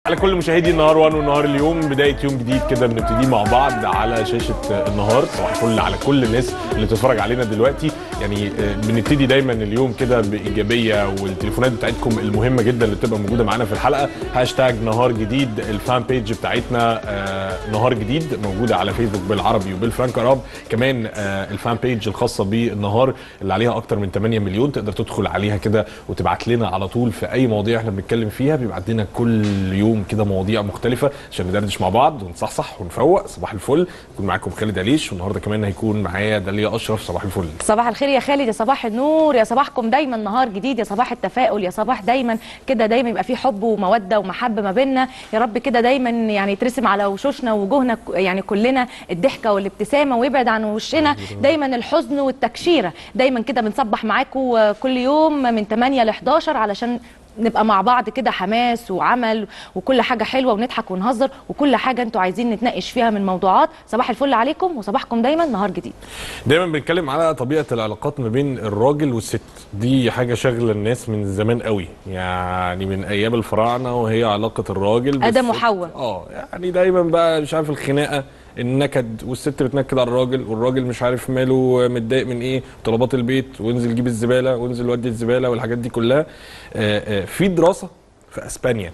على كل مشاهدي النهار وان ونهار اليوم بدايه يوم جديد كده بنبتدي مع بعض على شاشه النهار صباح الفل على كل الناس اللي بتتفرج علينا دلوقتي يعني آه، بنبتدي دايما اليوم كده بايجابيه والتليفونات بتاعتكم المهمه جدا اللي بتبقى موجوده معانا في الحلقه هاشتاج نهار جديد الفان بيج بتاعتنا آه، نهار جديد موجوده على فيسبوك بالعربي وبالفرنك اراب كمان آه، الفان بيج الخاصه بالنهار اللي عليها اكتر من 8 مليون تقدر تدخل عليها كده وتبعت لنا على طول في اي مواضيع احنا بنتكلم فيها بيبعت لنا كل يوم كده مواضيع مختلفه عشان ندردش مع بعض ونصحصح ونفوق صباح الفل يكون معاكم خالد عليش والنهارده كمان هيكون معايا داليا اشرف صباح الفل صباح الخير يا خالد يا صباح النور يا صباحكم دايما نهار جديد يا صباح التفاؤل يا صباح دايما كده دايما يبقى في حب وموده ومحبه ما بيننا يا رب كده دايما يعني يترسم على وشوشنا ووجوهنا ك- يعني كلنا الضحكه والابتسامه ويبعد عن وشنا دايما الحزن والتكشيره دايما كده بنصبح معاكم كل يوم من 8 ل 11 علشان نبقى مع بعض كده حماس وعمل وكل حاجه حلوه ونضحك ونهزر وكل حاجه انتوا عايزين نتناقش فيها من موضوعات صباح الفل عليكم وصباحكم دايما نهار جديد دايما بنتكلم على طبيعه العلاقات ما بين الراجل والست دي حاجه شاغله الناس من زمان قوي يعني من ايام الفراعنه وهي علاقه الراجل آدم بالست. وحواء. اه يعني دايما بقى مش عارف الخناقه النكد والست بتنكد على الراجل والراجل مش عارف ماله متضايق من ايه طلبات البيت وانزل جيب الزباله وانزل ودي الزباله والحاجات دي كلها آه، آه، في دراسه في اسبانيا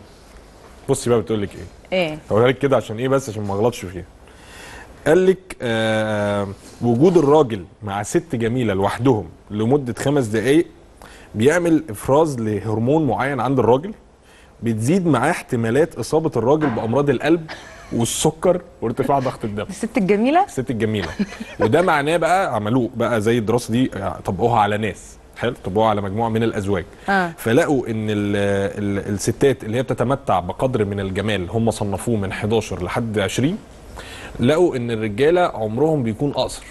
بصي بقى بتقول لك ايه ايه هقولها لك كده عشان ايه بس عشان ما اغلطش فيها قال لك آه وجود الراجل مع ست جميله لوحدهم لمده خمس دقائق بيعمل افراز لهرمون معين عند الراجل بتزيد معاه احتمالات اصابه الراجل بامراض القلب والسكر وارتفاع ضغط الدم الست الجميله الست الجميله وده معناه بقى عملوه بقى زي الدراسه دي طبقوها على ناس حلو طبقوها على مجموعه من الازواج آه. فلقوا ان ال ال الستات اللي هي بتتمتع بقدر من الجمال هم صنفوه من 11 لحد 20 لقوا ان الرجاله عمرهم بيكون اقصر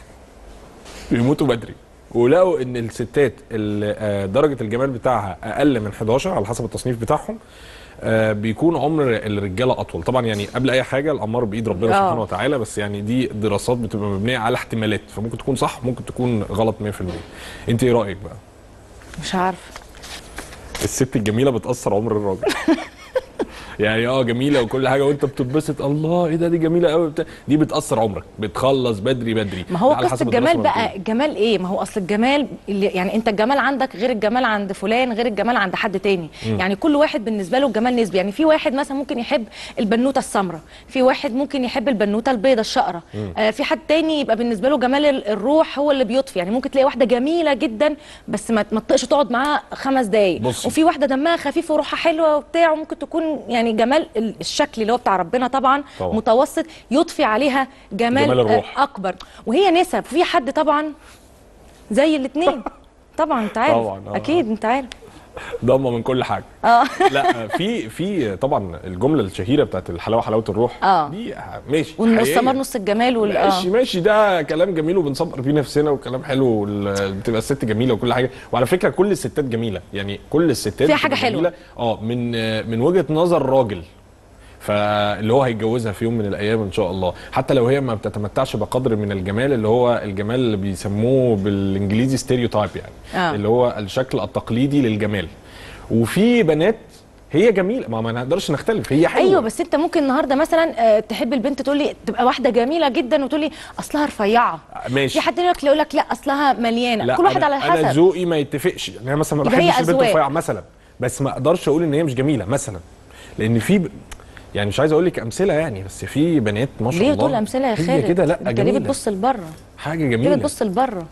بيموتوا بدري ولقوا ان الستات اللي آه، درجه الجمال بتاعها اقل من 11 على حسب التصنيف بتاعهم آه، بيكون عمر الرجاله اطول طبعا يعني قبل اي حاجه الامر بايد ربنا آه. سبحانه وتعالى بس يعني دي دراسات بتبقى مبنيه على احتمالات فممكن تكون صح ممكن تكون غلط 100% انت ايه رايك بقى مش عارفه الست الجميله بتاثر عمر الراجل يعني اه جميله وكل حاجه وانت بتتبسط الله ايه ده دي جميله قوي بتاع دي بتاثر عمرك بتخلص بدري بدري ما هو ده على قصه حسب الجمال الدراسة ما بقى بتقول. الجمال ايه ما هو اصل الجمال اللي يعني انت الجمال عندك غير الجمال عند فلان غير الجمال عند حد تاني يعني كل واحد بالنسبه له الجمال نسبي يعني في واحد مثلا ممكن يحب البنوته السمراء في واحد ممكن يحب البنوته البيضاء الشقره آه في حد تاني يبقى بالنسبه له جمال ال- الروح هو اللي بيطفي يعني ممكن تلاقي واحده جميله جدا بس ما ما تطقش تقعد معاها خمس دقايق بصي. وفي واحده دمها خفيف وروحها حلوه وبتاع وممكن تكون يعني جمال ال- الشكل اللي هو بتاع ربنا طبعا, طبعاً. متوسط يضفي عليها جمال, جمال الروح. آه، اكبر وهي نسب في حد طبعا زي الاثنين طبعا انت عارف طبعاً، آه. اكيد انت عارف ضامه من كل حاجه اه لا في في طبعا الجمله الشهيره بتاعت الحلاوه حلاوه الروح آه. دي ماشي والنص حقيقية. سمر نص الجمال وال ماشي اه ماشي ده كلام جميل وبنصبر بيه نفسنا وكلام حلو وال- بتبقى الست جميله وكل حاجه وعلى فكره كل الستات جميله يعني كل الستات فيها حاجة بتبقى حلوة. جميلة. اه من من وجهه نظر راجل فاللي هو هيتجوزها في يوم من الايام ان شاء الله حتى لو هي ما بتتمتعش بقدر من الجمال اللي هو الجمال اللي بيسموه بالانجليزي ستيريوتايب يعني آه. اللي هو الشكل التقليدي للجمال وفي بنات هي جميله ما, ما نقدرش نختلف هي حلوه ايوه بس انت ممكن النهارده مثلا آه، تحب البنت تقول لي تبقى واحده جميله جدا وتقول لي اصلها رفيعه ماشي في حد يقول لك يقول لك لا اصلها مليانه كل واحد أنا على انا حسب ذوقي ما يتفقش يعني انا مثلا ما يبقى هي بحبش البنت أذواق. الرفيعه مثلا بس ما اقدرش اقول ان هي مش جميله مثلا لان في ب... يعني مش عايز اقول لك امثله يعني بس في بنات ما شاء ليه الله تقول امثله يا هي خالد كده لا انت ليه جميله بتبص لبره حاجه ليه جميله بتبص لبره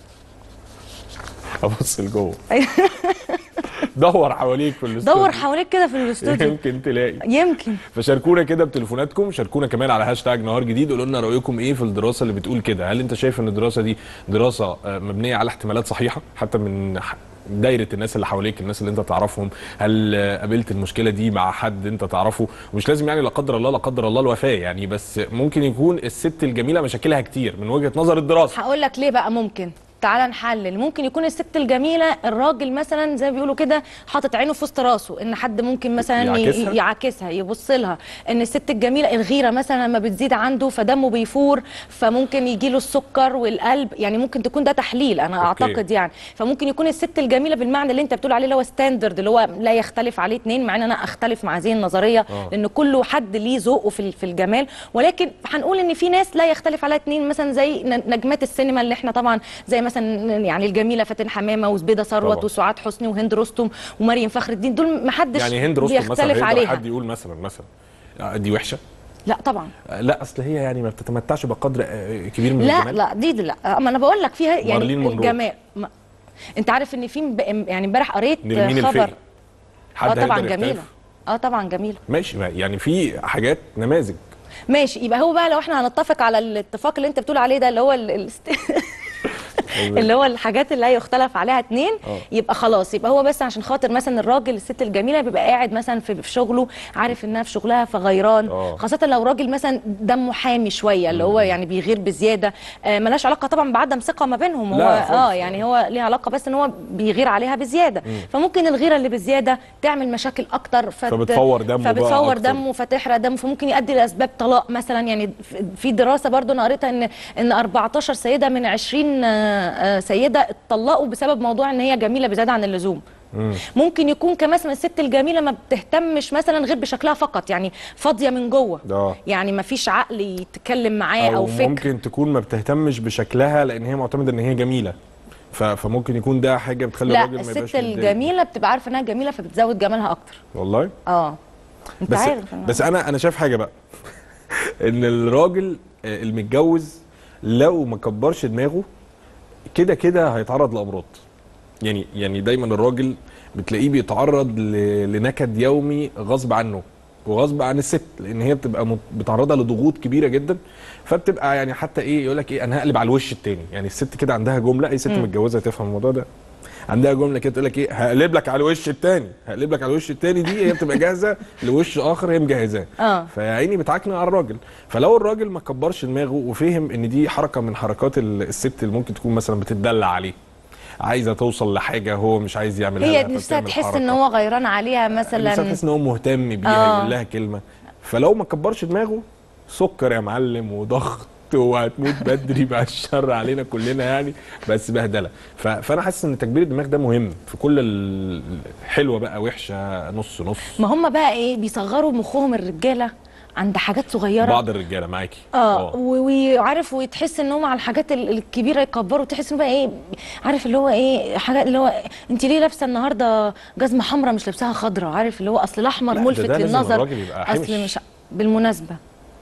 ابص لجوه دور حواليك في الاستوديو دور حواليك كده في الاستوديو يمكن تلاقي يمكن فشاركونا كده بتليفوناتكم شاركونا كمان على هاشتاج نهار جديد قولوا لنا رايكم ايه في الدراسه اللي بتقول كده هل انت شايف ان الدراسه دي دراسه آه، مبنيه على احتمالات صحيحه حتى من ح- دايره الناس اللي حواليك الناس اللي انت تعرفهم هل آه، قابلت المشكله دي مع حد انت تعرفه ومش لازم يعني لا قدر الله لا قدر الله الوفاه يعني بس ممكن يكون الست الجميله مشاكلها كتير من وجهه نظر الدراسه هقول لك ليه بقى ممكن تعالى نحلل ممكن يكون الست الجميله الراجل مثلا زي ما بيقولوا كده حاطط عينه في وسط راسه ان حد ممكن مثلا ي- يعاكسها؟ يعاكسها يبص لها ان الست الجميله الغيره مثلا لما بتزيد عنده فدمه بيفور فممكن يجي له السكر والقلب يعني ممكن تكون ده تحليل انا أوكي. اعتقد يعني فممكن يكون الست الجميله بالمعنى اللي انت بتقول عليه اللي هو ستاندرد اللي هو لا يختلف عليه اتنين مع ان انا اختلف مع هذه النظريه آه. لان كل حد ليه ذوقه في ال- في الجمال ولكن هنقول ان في ناس لا يختلف عليها اتنين مثلا زي ن- نجمات السينما اللي احنا طبعا زي مثلا يعني الجميله فاتن حمامه وزبيده ثروت طبعا. وسعاد حسني وهند رستم ومريم فخر الدين دول ما حدش يعني هند رستم مثلا بيختلف يقدر عليها حد يقول مثلا مثلا آه، دي وحشه لا طبعا آه، لا اصل هي يعني ما بتتمتعش بقدر آه، كبير من لا الجمال لا دي, دي لا اما انا بقول لك فيها يعني مارلين مونرو. الجمال ما. انت عارف ان في مب- يعني امبارح قريت نرمين خبر الفقي حد اه طبعا هيقدر يختلف؟ جميله اه طبعا جميله ماشي ما- يعني في حاجات نماذج ماشي يبقى هو بقى لو احنا هنتفق على الاتفاق اللي انت بتقول عليه ده اللي هو ال- ال- اللي هو الحاجات اللي لا يختلف عليها اتنين اه. يبقى خلاص يبقى هو بس عشان خاطر مثلا الراجل الست الجميله بيبقى قاعد مثلا في في شغله عارف انها في شغلها فغيران اه. خاصه لو راجل مثلا دمه حامي شويه اللي هو يعني بيغير بزياده آه ملاش علاقه طبعا بعدم ثقه ما بينهم هو لا خالص. اه يعني هو ليه علاقه بس ان هو بيغير عليها بزياده فممكن الغيره اللي بزياده تعمل مشاكل اكتر فت... فبتفور دمه بقى فبتفور أكتر. دمه فتحرق دمه فممكن يؤدي لاسباب طلاق مثلا يعني في دراسه برضو انا قريتها ان ان 14 سيده من 20 آه، آه، سيده اتطلقوا بسبب موضوع ان هي جميله بزياده عن اللزوم ممكن يكون كمثلا الست الجميله ما بتهتمش مثلا غير بشكلها فقط يعني فاضيه من جوه اه. يعني ما فيش عقل يتكلم معاه او, او فكر ممكن تكون ما بتهتمش بشكلها لان هي معتمده ان هي جميله ف- فممكن يكون ده حاجه بتخلي لا الراجل ما يبقاش الست متضايق. الجميله بتبقى عارفه انها جميله فبتزود جمالها اكتر والله اه انت بس عارف بس انا انا شايف حاجه بقى ان الراجل آه، المتجوز لو ما كبرش دماغه كده كده هيتعرض لامراض يعني يعني دايما الراجل بتلاقيه بيتعرض ل- لنكد يومي غصب عنه وغصب عن الست لان هي بتبقى مت- بتعرضها لضغوط كبيره جدا فبتبقى يعني حتى ايه يقول لك ايه انا هقلب على الوش التاني يعني الست كده عندها جمله اي ست متجوزه تفهم الموضوع ده عندها جمله كده تقول لك ايه هقلب لك على الوش التاني هقلب لك على الوش التاني دي هي بتبقى جاهزه لوش اخر هي مجهزاه اه. فيا عيني بتعكنن على الراجل فلو الراجل ما كبرش دماغه وفهم ان دي حركه من حركات ال- الست اللي ممكن تكون مثلا بتدلع عليه عايزه توصل لحاجه هو مش عايز يعملها هي لها، نفسها فبتعمل تحس حركة. ان هو غيران عليها نفسها مثلا تحس ان هو مهتم بيها آه. يقول لها كلمه فلو ما كبرش دماغه سكر يا معلم وضغط وهتموت بدري بعد الشر علينا كلنا يعني بس بهدله ف- فانا حاسس ان تكبير الدماغ ده مهم في كل ال- الحلوه بقى وحشه نص نص ما هم بقى ايه بيصغروا مخهم الرجاله عند حاجات صغيره بعض الرجاله معاكي اه و- وعارف وتحس ان هم على الحاجات ال- الكبيره يكبروا تحس ان بقى ايه عارف اللي هو ايه حاجات اللي هو انت ليه لابسه النهارده جزمه حمراء مش لابساها خضراء عارف اللي هو اصل الاحمر لا، ده- ملفت ده لازم للنظر الراجل يبقى حمش. اصل مش بالمناسبه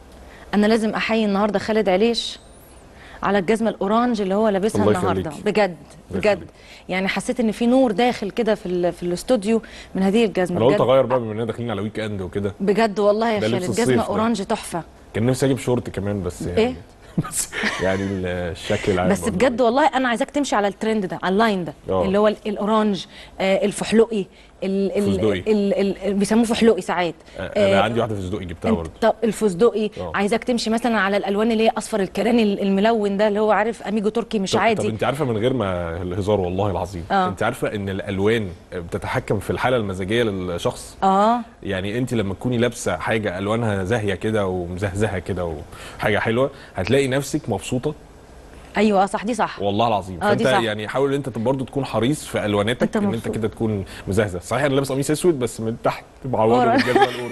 انا لازم احيي النهارده خالد عليش على الجزمه الاورانج اللي هو لابسها الله النهارده يخليك. بجد الله بجد يخليك. يعني حسيت ان في نور داخل كده في ال- في الاستوديو من هذه الجزمه انا قلت بجد اغير بقى بما اننا داخلين على ويك اند وكده بجد والله يا ده لبس خالد الصيف جزمه ده. اورانج تحفه كان نفسي اجيب شورت كمان بس يعني إيه؟ بس يعني الشكل العام بس برضه. بجد والله انا عايزاك تمشي على الترند ده على اللاين ده آه. اللي هو ال- الاورانج آه الفحلقي ال ال فستقي. ال ال بيسموه فحلقي ساعات انا عندي واحده في صدقي جبتها انت- برضه طب الفستقي آه. عايزاك تمشي مثلا على الالوان اللي هي اصفر الكراني ال- الملون ده اللي هو عارف اميجو تركي مش طب- عادي طب انت عارفه من غير ما الهزار والله العظيم آه. انت عارفه ان الالوان بتتحكم في الحاله المزاجيه للشخص اه يعني انت لما تكوني لابسه حاجه الوانها زاهيه كده ومزهزهه كده وحاجه حلوه هتلاقي نفسك مبسوطه ايوه صح دي صح والله العظيم اه، دي فانت صح. يعني حاول ان انت برضه تكون حريص في الواناتك انت ان انت مبسوط. كده تكون مزهزه صحيح انا لابس قميص اسود بس من تحت معوضه ورا. بالجزمه الاورنج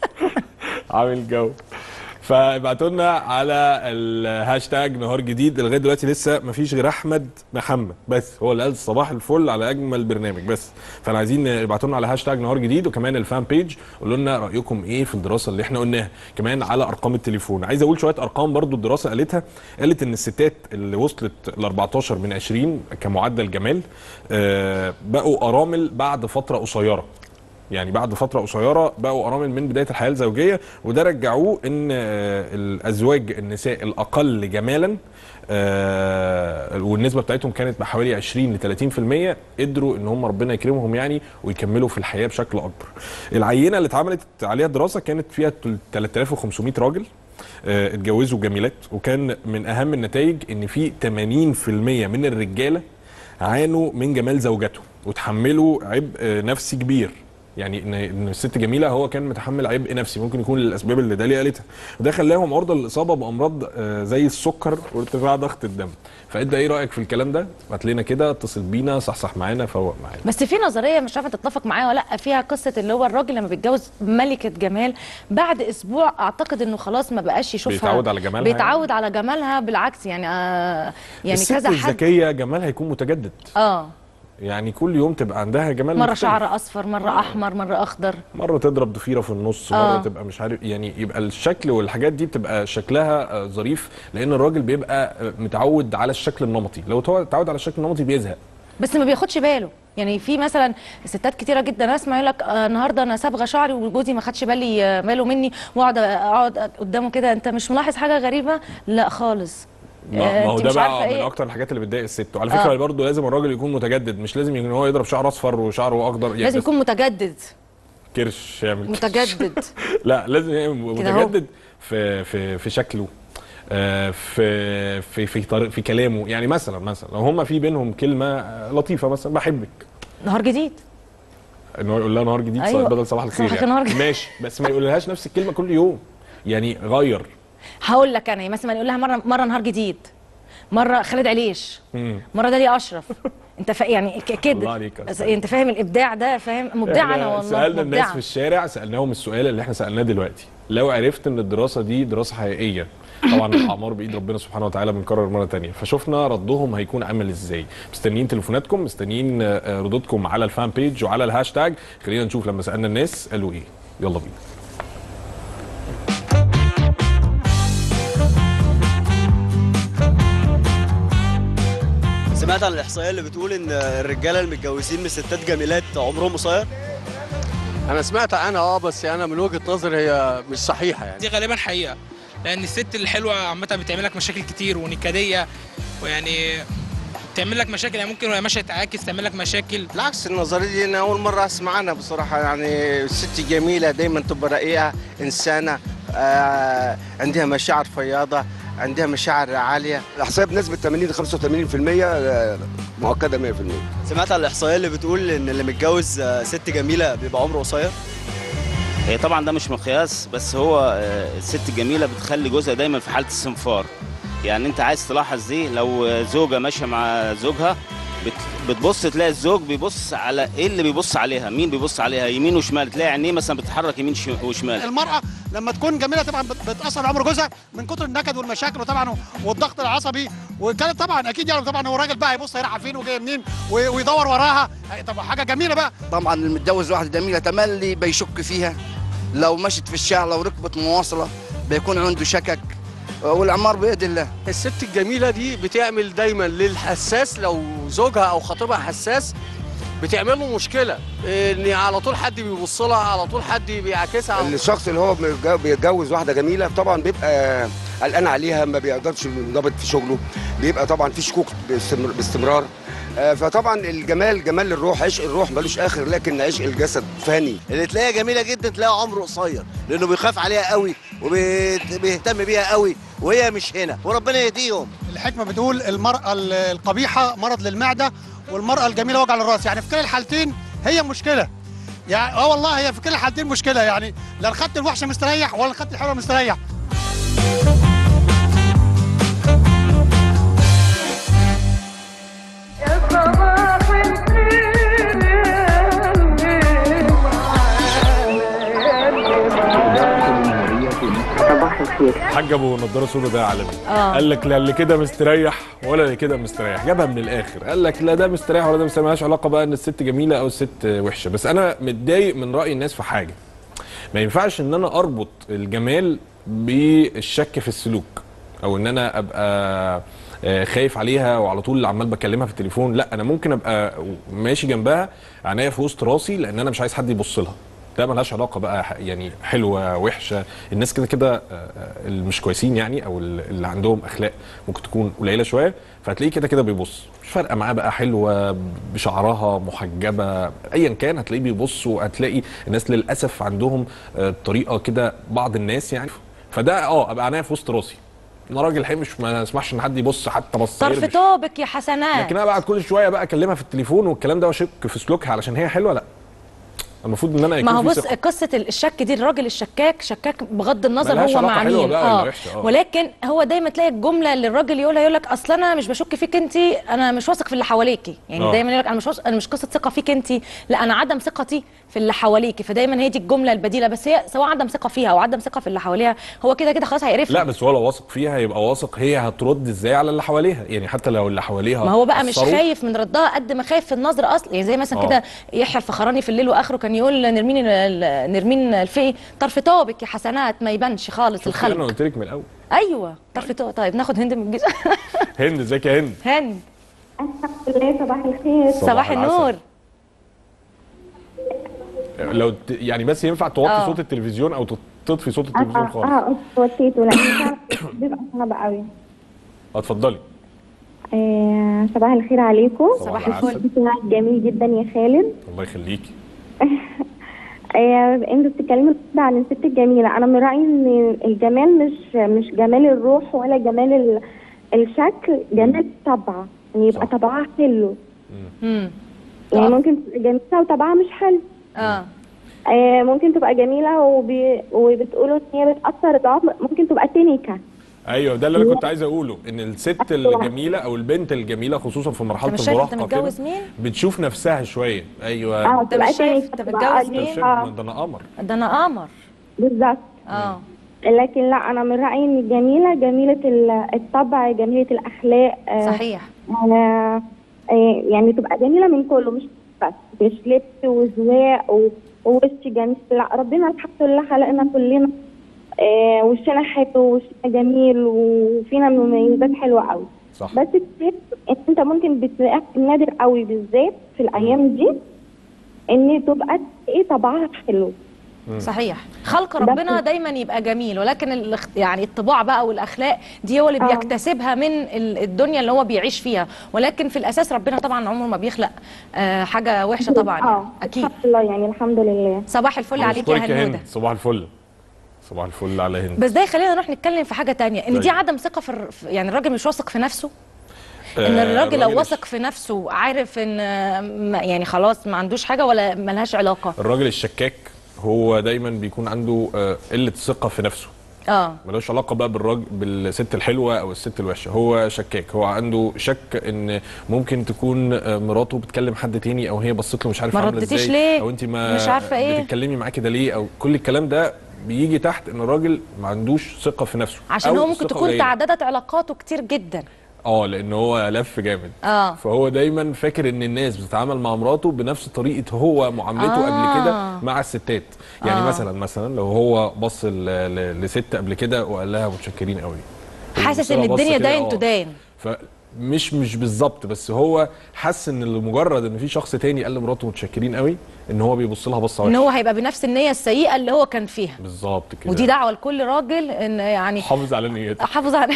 عامل جو فابعتوا لنا على الهاشتاج نهار جديد لغايه دلوقتي لسه ما فيش غير احمد محمد بس هو اللي قال صباح الفل على اجمل برنامج بس فانا عايزين ابعتوا لنا على هاشتاج نهار جديد وكمان الفان بيج قولوا لنا رايكم ايه في الدراسه اللي احنا قلناها كمان على ارقام التليفون عايز اقول شويه ارقام برضو الدراسه قالتها قالت ان الستات اللي وصلت ل 14 من 20 كمعدل جمال آه، بقوا ارامل بعد فتره قصيره يعني بعد فتره قصيره بقوا ارامل من بدايه الحياه الزوجيه وده رجعوه ان آه، الازواج النساء الاقل جمالا آه، والنسبه بتاعتهم كانت بحوالي 20 ل 30% قدروا ان هم ربنا يكرمهم يعني ويكملوا في الحياه بشكل اكبر. العينه اللي اتعملت عليها دراسه كانت فيها 3500 راجل آه، اتجوزوا جميلات وكان من اهم النتائج ان في 80% من الرجاله عانوا من جمال زوجته وتحملوا عبء آه، نفسي كبير يعني ان ان الست جميله هو كان متحمل عبء نفسي ممكن يكون للاسباب اللي داليا قالتها وده خلاهم عرضه للاصابه بامراض آه، زي السكر وارتفاع ضغط الدم فانت ايه رايك في الكلام ده هات لنا كده اتصل بينا صحصح معانا فوق معانا بس في نظريه مش عارفه تتفق معايا ولا لا فيها قصه اللي هو الراجل لما بيتجوز ملكه جمال بعد اسبوع اعتقد انه خلاص ما بقاش يشوفها بيتعود على جمالها بيتعود على جمالها بالعكس يعني آه يعني الست كذا حد الذكيه جمالها هيكون متجدد اه يعني كل يوم تبقى عندها جمال مره مختلف. شعر اصفر مره احمر مره اخضر مره تضرب ضفيره في النص مره آه. تبقى مش عارف يعني يبقى الشكل والحاجات دي بتبقى شكلها آه، ظريف لان الراجل بيبقى آه، متعود على الشكل النمطي لو هو اتعود على الشكل النمطي بيزهق بس ما بياخدش باله يعني في مثلا ستات كتيره جدا اسمع يقول لك آه النهارده انا صابغه شعري وجوزي ما خدش بالي آه، باله مني واقعد اقعد قدامه كده انت مش ملاحظ حاجه غريبه لا خالص ما آه، ما هو أنت ده مش عارفة بقى من إيه؟ اكتر الحاجات اللي بتضايق الست وعلى فكره آه. برضه لازم الراجل يكون متجدد مش لازم يكون هو يضرب شعر اصفر وشعره اخضر يعني لازم بس يكون متجدد كرش يعمل كرش. متجدد لا لازم يبقى كده أهو. متجدد في في في شكله آه، في في في طريق في كلامه يعني مثلا مثلا لو هم في بينهم كلمه آه، لطيفه مثلا بحبك نهار جديد ان هو يقول لها نهار جديد أيوة. بدل صباح الخير صباح يعني. النهار جديد. ماشي بس ما يقولهاش نفس الكلمه كل يوم يعني غير هقول لك انا مثلا يقول لها مره مره نهار جديد مره خالد عليش مم. مره داليا اشرف انت فا يعني ك- الله كده عليك يا بس أستاذ. انت فاهم الابداع ده فاهم مبدع إحنا انا والله سالنا الناس مبدعة. في الشارع سالناهم السؤال اللي احنا سالناه دلوقتي لو عرفت ان الدراسه دي دراسه حقيقيه طبعا الاعمار بايد ربنا سبحانه وتعالى بنكرر مره تانية فشفنا ردهم هيكون عامل ازاي مستنيين تليفوناتكم مستنيين آه، ردودكم على الفان بيج وعلى الهاشتاج خلينا نشوف لما سالنا الناس قالوا ايه يلا بينا سمعت عن الاحصائيه اللي بتقول ان الرجاله المتجوزين من ستات جميلات عمرهم قصير انا سمعت عنها اه بس انا من وجهه نظري هي مش صحيحه يعني دي غالبا حقيقه لان الست الحلوه عامه بتعمل لك مشاكل كتير ونكديه ويعني تعمل لك مشاكل يعني ممكن وهي ماشيه تعاكس تعمل لك مشاكل بالعكس النظريه دي انا اول مره اسمع عنها بصراحه يعني الست جميله دايما تبقى رقيقه انسانه آه عندها مشاعر فياضه عندها مشاعر عاليه الاحصائيه بنسبه 80 ل 85% آه، مؤكده 100% سمعت عن الاحصائيه اللي بتقول ان اللي متجوز آه، ست جميله بيبقى عمره قصير هي طبعا ده مش مقياس بس هو آه، الست الجميله بتخلي جوزها دايما في حاله استنفار يعني انت عايز تلاحظ دي لو آه، زوجه ماشيه مع زوجها بت- بتبص تلاقي الزوج بيبص على ايه اللي بيبص عليها مين بيبص عليها يمين وشمال تلاقي عينيه مثلا بتتحرك يمين ش- وشمال المرأة لما تكون جميلة طبعا بت- بتأثر عمر جوزها من كتر النكد والمشاكل وطبعا والضغط العصبي وكانت طبعا اكيد يعني طبعا هو راجل بقى هيبص هي رايحة فين وجاية منين و- ويدور وراها طبعا حاجة جميلة بقى طبعا المتجوز واحدة جميلة تملي بيشك فيها لو مشت في الشارع لو ركبت مواصلة بيكون عنده شكك والأعمار بيد الله الست الجميله دي بتعمل دايما للحساس لو زوجها او خطيبها حساس بتعمل له مشكله ان على طول حد بيبص لها على طول حد بيعاكسها الشخص اللي هو متج- بيتجوز واحده جميله طبعا بيبقى قلقان عليها ما بيقدرش ينضبط في شغله بيبقى طبعا في شكوك باستمر- باستمرار آه، فطبعا الجمال جمال الروح عشق الروح ملوش اخر لكن عشق الجسد فاني اللي تلاقيها جميله جدا تلاقيها عمره قصير لانه بيخاف عليها قوي وبيهتم بيها قوي وهي مش هنا وربنا يهديهم الحكمة بتقول المرأة ال- القبيحة مرض للمعدة والمرأة الجميلة وجع للراس يعني في كلا الحالتين هي مشكلة يعني اه والله هي في كلا الحالتين مشكلة يعني لا الخط الوحش مستريح ولا الخط الحلو مستريح حاج ابو نضاره سودا ده عالمي آه. قال لك لا اللي كده مستريح ولا اللي كده مستريح جابها من الاخر قال لك لا ده مستريح ولا ده مستريح مالهاش علاقه بقى ان الست جميله او الست وحشه بس انا متضايق من راي الناس في حاجه ما ينفعش ان انا اربط الجمال بالشك في السلوك او ان انا ابقى آه، خايف عليها وعلى طول عمال بكلمها في التليفون لا انا ممكن ابقى ماشي جنبها عينيا في وسط راسي لان انا مش عايز حد يبص لها ده ملهاش علاقه بقى ح- يعني حلوه وحشه الناس كده كده آه، آه، اللي مش كويسين يعني او ال- اللي عندهم اخلاق ممكن تكون قليله شويه فهتلاقيه كده كده بيبص مش فارقه معاه بقى حلوه بشعرها محجبه ايا كان هتلاقيه بيبص وهتلاقي الناس للاسف عندهم آه، طريقه كده بعض الناس يعني فده اه ابقى عينيا في وسط راسي انا راجل حمش ما اسمحش ان حد يبص حتى بص طرف طابك يا حسنات لكن انا بقى كل شويه بقى اكلمها في التليفون والكلام ده واشك في سلوكها علشان هي حلوه لا المفروض ان انا يكون ما هو في بص ثقة. قصه الشك دي الراجل الشكاك شكاك بغض النظر ملهاش هو مع علاقة حلوة مين بقى ولا وحشة، آه. ولكن هو دايما تلاقي الجمله اللي الراجل يقولها يقول لك اصل انا مش بشك فيك انت انا مش واثق في اللي حواليكي يعني آه. دايما يقول لك انا مش واثق انا مش قصه ثقه فيك انت لا انا عدم ثقتي في اللي حواليكي فدايما هي دي الجمله البديله بس هي سواء عدم ثقه فيها او عدم ثقه في اللي حواليها هو كده كده خلاص هيقرفها لا بس هو لو واثق فيها يبقى واثق هي هترد ازاي على اللي حواليها يعني حتى لو اللي حواليها ما هو بقى مش قصروا، خايف من ردها قد ما خايف في النظر اصلا يعني زي مثلا آه. كده يحيى الفخراني في الليل واخره كان يقول نرمين ال- نرمين الفقي طرف طابك يا حسنات ما يبانش خالص شوف كده انا الخلق قلت لك من الاول ايوه طرف طابك طيب ناخد هند من الجيش هند ازيك يا هند هند الحمد لله صباح الخير صباح صباح العسل. النور لو ت... يعني بس ينفع توطي آه. صوت التلفزيون او تطفي صوت التلفزيون اه خالص اه وطيته لان فعلا بيبقى صعب قوي اتفضلي آه صباح الخير عليكم صباح العسل. بتاعك جميل جدا يا خالد الله يخليكي آه انتوا بتتكلموا كده عن الست الجميله انا من رايي ان الجمال مش مش جمال الروح ولا جمال ال- الشكل جمال الطبع يعني يبقى صح. طبعها حلو امم يعني ممكن تبقى جميله وطبعها مش حلو اه آه ممكن تبقى جميله وبي... وبتقولوا ان هي بتاثر ضعف ممكن تبقى تنكه ايوه ده اللي انا كنت عايز اقوله ان الست الجميله او البنت الجميله خصوصا في مرحله انت مش شايف انت المراهقه كده متجوز مين؟ بتشوف نفسها شويه ايوه اه انت تبقى مش شايف تنكة، انت تبقى متجوز ده مين؟ شيء- آه. ده انا قمر ده انا قمر بالظبط اه لكن لا انا من رايي ان الجميله جميله ال- الطبع جميله الاخلاق آه، صحيح آه، آه، يعني تبقى جميله من كله مش بس مش لبس وذواق و- ووش جميل لا ربنا الحمد لله خلقنا كلنا آه، وشنا حلو وشنا جميل وفينا مميزات حلوه قوي صح بس تحس ان انت ممكن بتلاقيها نادر قوي بالذات في الايام دي ان تبقى ايه طبعها حلو صحيح خلق ربنا دايما يبقى جميل ولكن الاخ- يعني الطباع بقى والاخلاق دي هو اللي آه. بيكتسبها من ال- الدنيا اللي هو بيعيش فيها ولكن في الاساس ربنا طبعا عمره ما بيخلق آه، حاجه وحشه طبعا يعني. اه اكيد الحمد لله يعني الحمد لله صباح الفل عليك يا أشكرك يا هنوده هند صباح الفل صباح الفل على هند بس ده يخلينا نروح نتكلم في حاجه تانية ان دي طيب. عدم ثقه في الر- في- يعني الراجل مش واثق في نفسه ان آه، الراجل لو الراجل واثق في نفسه عارف ان آه، ما- يعني خلاص ما عندوش حاجه ولا ملهاش علاقه الراجل الشكاك هو دايما بيكون عنده آه، قله ثقه في نفسه اه ملوش علاقه بقى بالراجل بالست الحلوه او الست الوحشه هو شكاك هو عنده شك ان ممكن تكون آه، مراته بتكلم حد تاني او هي بصت له مش عارف ما عامله ردتيش ازاي ليه؟ او انت ما مش عارفة إيه؟ بتتكلمي معاه كده ليه او كل الكلام ده بيجي تحت ان الراجل ما عندوش ثقه في نفسه عشان أو هو ممكن الثقة تكون قليلة. تعددت علاقاته كتير جدا اه لان هو لف جامد اه فهو دايما فاكر ان الناس بتتعامل مع مراته بنفس طريقه هو معاملته آه. قبل كده مع الستات يعني آه. مثلا مثلا لو هو بص ل- ل- لست قبل كده وقال لها متشكرين قوي حاسس وبص ان لها بصة الدنيا كده، داين آه. تدان فمش مش بالظبط بس هو حس ان لمجرد ان في شخص تاني قال لمراته متشكرين قوي ان هو بيبص لها بصه ان وحشه هو هيبقى بنفس النيه السيئه اللي هو كان فيها بالظبط كده ودي دعوه لكل راجل ان يعني حافظ على نيتك حافظ على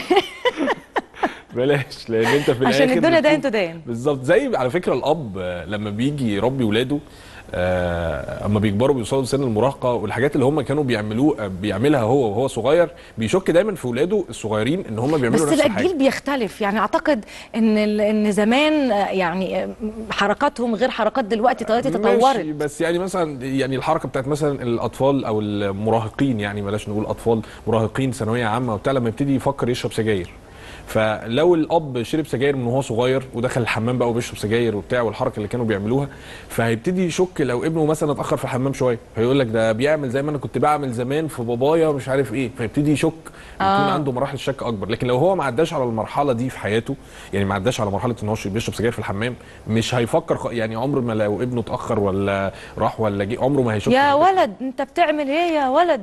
بلاش لان انت في عشان الاخر الدنيا داين بتشوف- تدان بالظبط زي على فكره الاب آه، لما بيجي يربي ولاده آه، اما بيكبروا بيوصلوا لسن المراهقه والحاجات اللي هم كانوا بيعملوه آه، بيعملها هو وهو صغير بيشك دايما في ولاده الصغيرين ان هم بيعملوا بس نفس الجيل الحاجه بيختلف يعني اعتقد ان ال- ان زمان آه، يعني آه، حركاتهم غير حركات دلوقتي دلوقتي تطورت ماشي بس يعني مثلا يعني الحركه بتاعت مثلا الاطفال او المراهقين يعني بلاش نقول اطفال مراهقين ثانويه عامه وبتاع لما يبتدي يفكر يشرب سجاير فلو الاب شرب سجاير من وهو صغير ودخل الحمام بقى وبيشرب سجاير وبتاع والحركه اللي كانوا بيعملوها فهيبتدي يشك لو ابنه مثلا اتاخر في الحمام شويه هيقول لك ده بيعمل زي ما انا كنت بعمل زمان في بابايا مش عارف ايه فيبتدي يشك يكون آه. عنده مراحل الشك اكبر لكن لو هو ما عداش على المرحله دي في حياته يعني ما عداش على مرحله ان هو بيشرب سجاير في الحمام مش هيفكر خ... يعني عمر ما لو ابنه اتاخر ولا راح ولا جه عمره ما هيشك يا في ولد انت بتعمل ايه يا ولد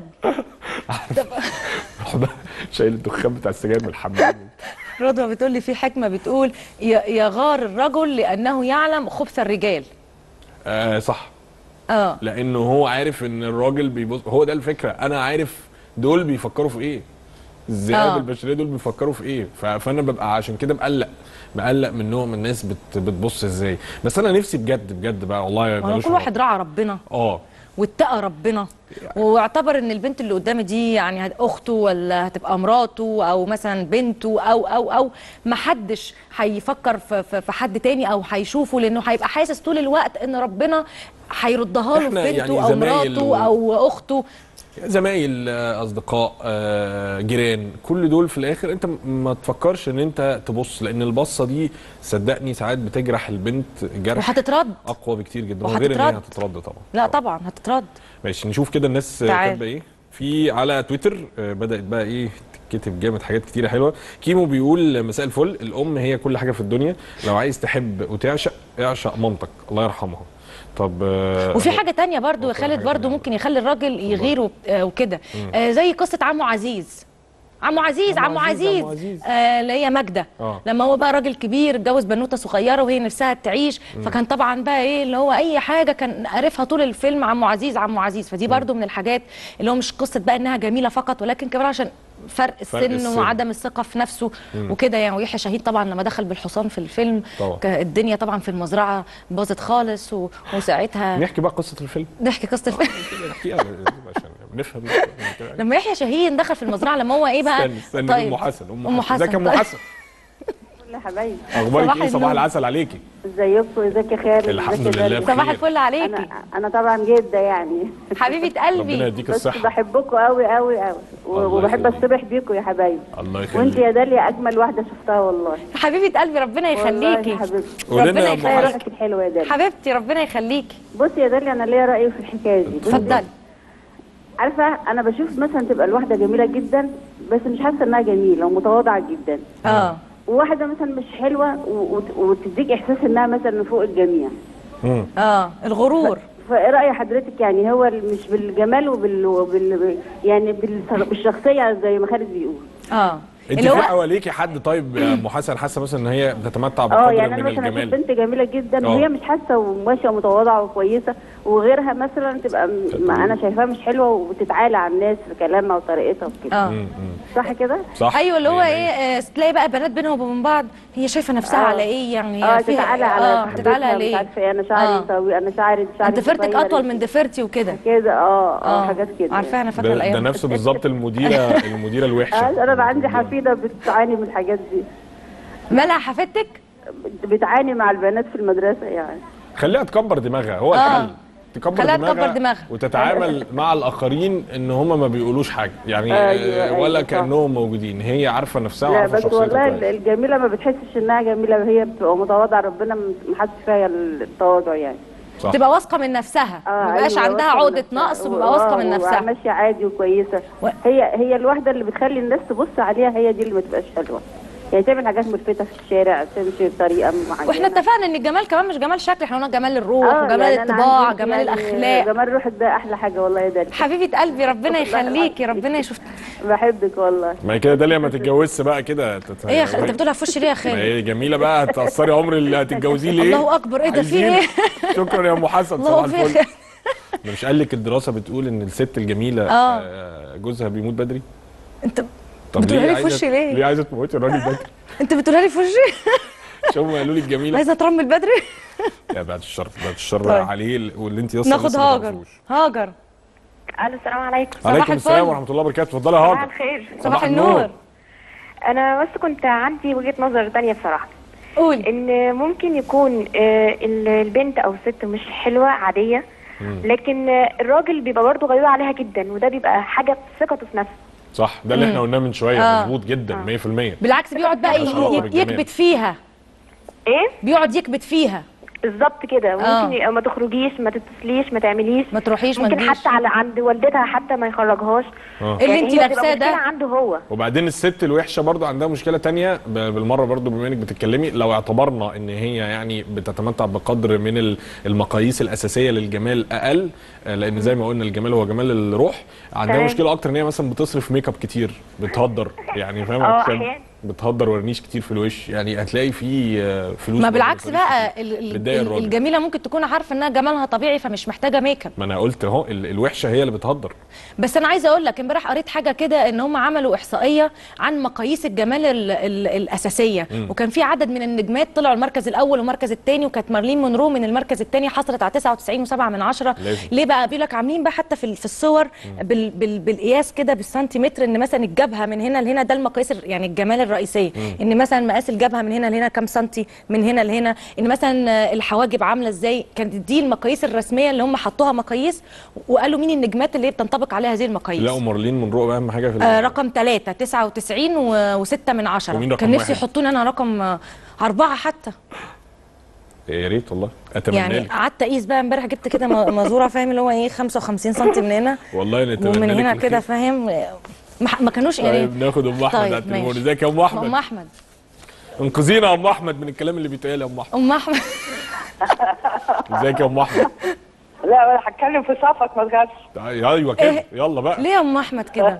روح بقى شايل الدخان بتاع السجاير من الحمام رضوى بتقول لي في حكمه بتقول ي- يغار الرجل لانه يعلم خبث الرجال آه صح اه لانه هو عارف ان الراجل بيبص هو ده الفكره انا عارف دول بيفكروا في ايه الذئاب آه. البشريه دول بيفكروا في ايه ف- فانا ببقى عشان كده مقلق مقلق منهم الناس بت بتبص ازاي بس انا نفسي بجد بجد بقى والله هو ملوش كل واحد راعى ربنا اه واتقى ربنا واعتبر ان البنت اللي قدامي دي يعني هت- اخته ولا هتبقى مراته او مثلا بنته او او او ما حدش هيفكر في, في, في حد تاني او هيشوفه لانه هيبقى حاسس طول الوقت ان ربنا هيردها له إحنا في بنته يعني او زمايل مراته و- او اخته زمايل آه، اصدقاء آه، جيران كل دول في الاخر انت م- ما تفكرش ان انت تبص لان البصه دي صدقني ساعات بتجرح البنت جرح وهتترد اقوى بكتير جدا وغير ان هي وهتترد. هتترد طبعا لا طبعا هتترد ماشي نشوف كده الناس آه، تعال. كاتبه ايه في على تويتر آه، بدات بقى ايه تكتب جامد حاجات كتيره حلوه كيمو بيقول مساء الفل الام هي كل حاجه في الدنيا لو عايز تحب وتعشق اعشق مامتك الله يرحمها طب آه، وفي حاجه تانية برضو يا وفي خالد حاجة برضو تانية. ممكن يخلي الراجل يغير وب- آه، وكده مم. آه، زي قصه عمو عزيز عمو عزيز عمو عمو عزيز، عزيز, عمو عزيز. آه اللي هي ماجده اه لما هو بقى راجل كبير اتجوز بنوته صغيره وهي نفسها تعيش مم. فكان طبعا بقى ايه اللي هو اي حاجه كان عارفها طول الفيلم عمو عزيز عمو عزيز فدي برضو من الحاجات اللي هو مش قصه بقى انها جميله فقط ولكن كمان عشان فرق فرق السن, السن. وعدم الثقه في نفسه مم. وكده يعني ويحيى شهيد طبعا لما دخل بالحصان في الفيلم طبعا. ك- الدنيا طبعا في المزرعه باظت خالص و... وساعتها نحكي بقى قصه الفيلم نحكي قصه الفيلم نحكيها عشان نفهم لما يحيى شاهين دخل في المزرعه لما هو ايه بقى استنى استنى ام حسن ام حسن ازيك يا ام طيب. حسن يا حبايبي اخبارك صباح ايه صباح النور. العسل عليكي ازيكم ازيك يا خالد الحمد ازيك يا لله داليا؟ بخير. صباح الفل عليكي انا انا طبعا جده يعني حبيبه قلبي ربنا يديك بس الصحة. بحبكم قوي قوي قوي و- الله وبحب يخليك. الصبح بيكم يا حبايبي الله وانت يخليك يا داليا اجمل واحده شفتها والله حبيبه قلبي ربنا والله يخليكي يا حبيبتي قولي لنا يا ربنا أم حسن. يخليك الحلوه يا داليا حبيبتي ربنا يخليكي بصي يا داليا انا ليا راي في الحكايه دي بصي، اتفضلي عارفه انا بشوف مثلا تبقى الواحده جميله جدا بس مش حاسه انها جميله ومتواضعه جدا اه وواحده مثلا مش حلوه و- وت- وتديك احساس انها مثلا فوق الجميع اه الغرور فايه راي حضرتك يعني هو ال- مش بالجمال وبال, وبال... يعني بال- بالشخصيه زي ما خالد بيقول اه انت اللي في هو حواليكي حد طيب يا ام حسن حاسه مثلا ان هي بتتمتع اه بقدر يعني من انا مثلا اشوف الجمال بنت جميله جدا اه. وهي مش حاسه وماشيه ومتواضعه وكويسه وغيرها مثلا تبقى م- ما انا شايفاها مش حلوه وتتعالى على الناس في كلامها وطريقتها وكده اه صح كده؟ ايوه اللي هو ايه آه، تلاقي بقى بنات بينهم وبين بعض هي شايفه نفسها آه. على ايه يعني اه فيها- تتعالى على اه صاحبتها، تتعالى على مش ايه عارفه ايه انا شعري آه. طويل انا شعري شعري انت فرتك قصير. اطول من ضفيرتي وكده كده اه اه حاجات كده عارفاها انا فاكره ده, الايام ده دي. نفسه بالظبط المديره المديره الوحشه آه، انا بقى عندي حفيده بتعاني من الحاجات دي مالها حفيدتك بتعاني مع البنات في المدرسه يعني خليها تكبر دماغها هو آه. الحل تكبر خليها دماغها, تكبر دماغها. وتتعامل مع الاخرين ان هم ما بيقولوش حاجه يعني أيوة، آه، أيوة، ولا صح. كانهم موجودين هي عارفه نفسها لا وعارفه بس والله شخصيتها ال- كويس. الجميله ما بتحسش انها جميله هي بتبقى متواضعه ربنا م- محدش فيها التواضع يعني صح. تبقى واثقه من نفسها ما بيبقاش أيوة، عندها واثقة من عقده نفسها. نقص وبيبقى واثقه من و- نفسها وماشيه عادي وكويسه هي هي الواحده اللي بتخلي الناس تبص عليها هي دي اللي ما تبقاش حلوه يعني تعمل حاجات ملفته في الشارع تمشي بطريقه معينه واحنا اتفقنا ان الجمال كمان مش جمال شكل احنا قلنا جمال الروح آه، وجمال يعني أنا الطباع عندي جمال يعني الاخلاق جمال روحك ده احلى حاجه والله يا داليا حبيبه قلبي ربنا يخليكي ربنا يشوف بحبك والله ما هي كده داليا ما تتجوزش بقى كده تت- ايه يا خ- انت بتقولها في وشي ليه يا ما خالد هي جميله بقى هتاثري عمر اللي هتتجوزيه ليه الله اكبر ايه ده في عايزين. ايه شكرا يا ام حسن الله صباح أكبر. الفل ده مش قال لك الدراسه بتقول ان الست الجميله آه. آه، جوزها بيموت بدري انت طب بتقولها لي في عايزة- وشي ليه؟ ليه عايزه تموتي الراجل بدري انت بتقولها لي في وشي مش هم قالوا لي الجميله عايزه اترمل بدري لا بعد الشر بعد الشر طيب. عليه واللي انت اصلا ناخد لسه ما هاجر تعرفوش. هاجر الو السلام عليكم عليكم الفل. السلام ورحمه الله وبركاته اتفضلي يا صباح هاجر الخير صباح النور انا بس كنت عندي وجهة نظر تانية بصراحة قول ان ممكن يكون آه، ال- البنت او الست مش حلوة عادية لكن آه، الراجل بيبقى برضه غيور عليها جدا وده بيبقى حاجة في ثقته في نفسه صح ده اللي احنا قلناه من شويه آه. مظبوط جدا 100% بالعكس بيقعد بقى ملهاش علاقة ي- بالجمال. يكبت فيها ايه بيقعد يكبت فيها بالظبط كده آه. ممكن يبقى ما تخرجيش ما تتصليش ما تعمليش ما تروحيش ما ممكن تجيش حتى على عند والدتها حتى ما يخرجهاش آه. اللي يعني انت هي بتبقى لابساه ده مشكلة عنده هو وبعدين الست الوحشه برضو عندها مشكله تانية ب- بالمره برضو بما انك بتتكلمي لو اعتبرنا ان هي يعني بتتمتع بقدر من ال- المقاييس الاساسيه للجمال اقل آه، لان زي ما قلنا الجمال هو جمال الروح عندها تمام. مشكله اكتر ان هي مثلا بتصرف ميك اب كتير بتهدر يعني فاهم اه عشان- احيانا بتهدر ورنيش كتير في الوش يعني هتلاقي في آه، فلوس ما برضه بالعكس بتورنيش بقى ال- ال- بتضايق ال- الراجل. الجميله ممكن تكون عارفه انها جمالها طبيعي فمش محتاجه ميك اب ما انا قلت اهو ال- الوحشه هي اللي بتهدر بس انا عايزه اقول لك امبارح قريت حاجه كده ان هم عملوا احصائيه عن مقاييس الجمال ال ال الاساسيه مم. وكان في عدد من النجمات طلعوا المركز الاول والمركز الثاني وكانت مارلين مونرو من المركز الثاني حصلت على 99.7 من عشرة لازم. ليه بقى بيقول لك عاملين بقى حتى في ال- في الصور بال بال بالقياس كده بالسنتيمتر ان مثلا الجبهه من هنا لهنا ده المقاييس ال- يعني الجمال الرئيسيه مم. ان مثلا مقاس الجبهه من هنا لهنا كام سنتي من هنا لهنا ان مثلا آه، الحواجب عامله ازاي كانت دي المقاييس الرسميه اللي هم حطوها مقاييس وقالوا مين النجمات اللي هي بتنطبق عليها هذه المقاييس لا ومارلين مونرو اهم حاجه في ال- آه رقم 3 99 و6 من عشرة ومين رقم كان نفسي واحد؟ يحطوني انا رقم آه، أربعة حتى يا ريت والله اتمنى يعني لك قعدت اقيس بقى امبارح جبت كده م- مزوره فاهم اللي هو ايه 55 سم من هنا والله نتمنى ومن لك هنا الخير. كده فاهم آه، ما ما كانوش يعني طيب ناخد ام احمد طيب، على التليفون ماشي. ازيك يا ام احمد ام احمد انقذينا يا ام احمد من الكلام اللي بيتقال يا ام احمد ام احمد ازيك يا ام احمد لا انا هتكلم في صفك ما تغش تعالي- ايوه كده إيه؟ يلا بقى ليه يا ام احمد كده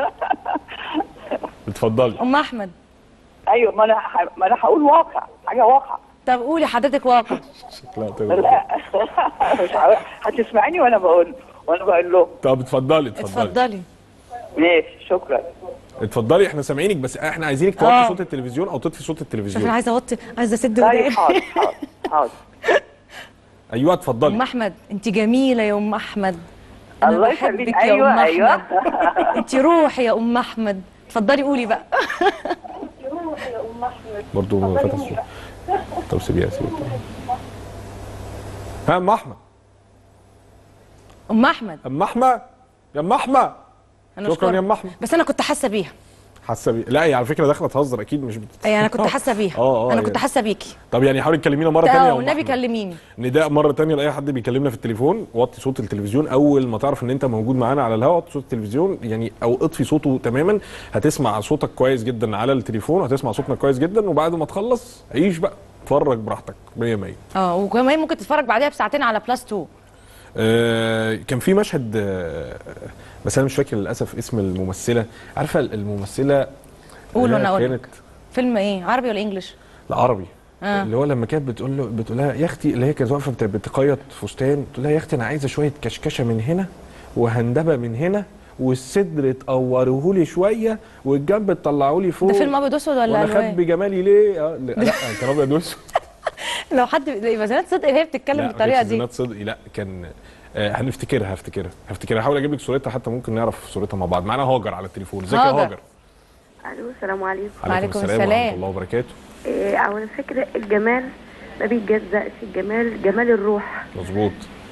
اتفضلي ام احمد ايوه ما انا ح- ما انا هقول واقع حاجه واقع طب قولي حضرتك واقع شكلها تبقى. لا مش هقول- هتسمعيني وانا بقول وانا بقول له طب اتفضلي اتفضلي اتفضلي ماشي شكرا اتفضلي احنا سامعينك بس احنا عايزينك توطي آه. صوت التلفزيون او تطفي صوت شوف التلفزيون انا عايزه اوطي عايزه اسد طيب وداني حاضر حاضر حاضر ايوه اتفضلي ام احمد انت جميله يا ام احمد انا الله بحبك يخليك. يا أيوة، ام أيوة. احمد انت روحي يا ام احمد اتفضلي قولي بقى برضه فتح الصوت طب سيبيها سيبيها ها ام احمد ام احمد ام احمد يا ام احمد انا شكرا أشكرك. يا ام احمد بس انا كنت حاسه بيها حاسه بي... لا هي على فكره داخله تهزر اكيد مش بت... يعني انا كنت حاسه بيها اه اه انا يعني. كنت حاسه بيكي طب يعني حاولي تكلمينا مره ثانيه اه يا أم والنبي أحمد. كلميني نداء مره تانية لاي حد بيكلمنا في التليفون وطي صوت التلفزيون اول ما تعرف ان انت موجود معانا على الهواء وطي صوت التلفزيون يعني او اطفي صوته تماما هتسمع صوتك كويس جدا على التليفون وهتسمع صوتنا كويس جدا وبعد ما تخلص عيش بقى اتفرج براحتك 100 100 اه وكمان ممكن تتفرج بعدها بساعتين على بلس 2 آه كان في مشهد آه بس انا مش فاكر للاسف اسم الممثله عارفه الممثله قول اللي هي وأنا أقول لك. كانت فيلم ايه عربي ولا انجلش العربي آه. اللي هو لما كانت بتقول له بتقول لها يا اختي اللي هي كانت واقفه بت- بتقيط فستان تقول لها يا اختي انا عايزه شويه كشكشه من هنا وهندبه من هنا والصدر تقوره لي شويه والجنب تطلعوا لي فوق ده فيلم ابيض اسود ولا وانا الوان اخبي جمالي ليه آه لا لا، كان ابيض واسود لو حد يبقى زينات صدقي هي بتتكلم لا، ما بالطريقه كانتش دي زينات صدقي لا كان آه هنفتكرها هفتكرها هفتكرها هحاول اجيب لك صورتها حتى ممكن نعرف صورتها مع بعض معانا هاجر على التليفون ازيك يا هاجر. هاجر الو السلام عليكم وعليكم ورحمه السلام. الله وبركاته إيه على فكرة الجمال ما بيتجزأش الجمال جمال الروح مظبوط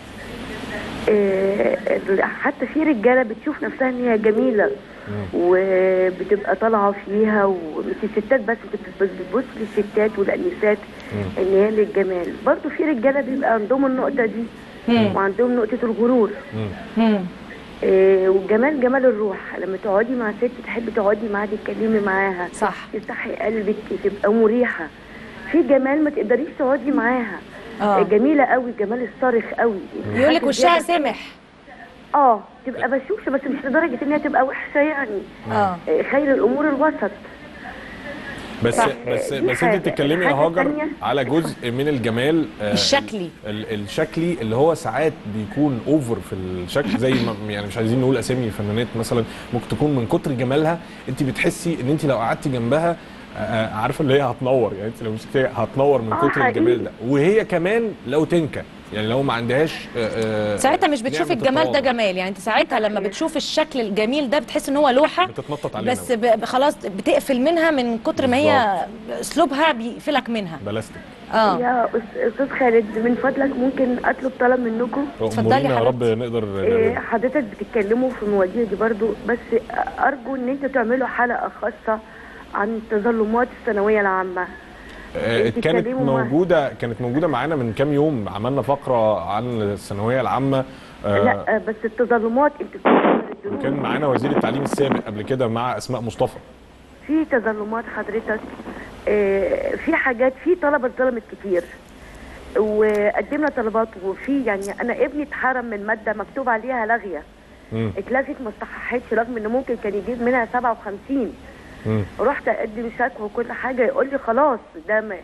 إيه حتى في رجالة بتشوف نفسها ان هي جميلة وبتبقى طالعة فيها ومش الستات بس بت- بتبص للستات والأنسات ان هي للجمال برضو في رجالة بيبقى عندهم النقطة دي مم. وعندهم نقطة الغرور إيه والجمال جمال الروح لما تقعدي مع ست تحبي تقعدي معاها تتكلمي معاها صح تفتحي قلبك تبقى مريحه في جمال ما تقدريش تقعدي معاها آه. جميله قوي جمال الصارخ قوي يقول لك حد وشها زيادة- سمح اه تبقى بشوشه بس مش لدرجه ان هي تبقى وحشه يعني اه إيه، خير الامور الوسط بس صح. بس دي بس حاجة. انت بتتكلمي يا الحاجة هاجر التانية- على جزء من الجمال آه، الشكلي. ال- ال- الشكلي اللي هو ساعات بيكون اوفر في الشكل زي ما يعني مش عايزين نقول اسامي فنانات مثلا ممكن تكون من كتر جمالها انت بتحسي ان انت لو قعدتي جنبها آه، آه، عارفه اللي هي هتنور يعني انت لو مسكتيها هتنور من آه، كتر حقيقي. الجمال ده وهي كمان لو تنكى يعني لو ما عندهاش آه، آه، ساعتها مش بتشوف نعمة الجمال ده التواضع. جمال يعني انت ساعتها لما بتشوف الشكل الجميل ده بتحس ان هو لوحه بتتنطط علينا بس ب- خلاص بتقفل منها من كتر ما هي اسلوبها بيقفلك منها بلاستيك اه يا أس- استاذ خالد من فضلك ممكن اطلب طلب منكم امورينا يا رب نقدر إيه، نعمله. حضرتك بتتكلموا في المواضيع دي برضو بس ارجو ان انتوا تعملوا حلقه خاصه عن تظلمات الثانويه العامه آه، انت كانت تتكلموا مع- موجوده كانت موجوده معانا من كام يوم عملنا فقره عن الثانويه العامه آه، لا بس التظلمات انت بتقولوا وكان معانا وزير التعليم السابق قبل كده مع اسماء مصطفى في تظلمات حضرتك آه، في حاجات في طلبه اتظلمت كتير وقدمنا طلبات وفي يعني انا ابني اتحرم من ماده مكتوب عليها لاغيه مم. اتلغت ما استحقتش رغم انه ممكن كان يجيب منها 57 مم. رحت اقدم شكوى وكل حاجه يقول لي خلاص ده م-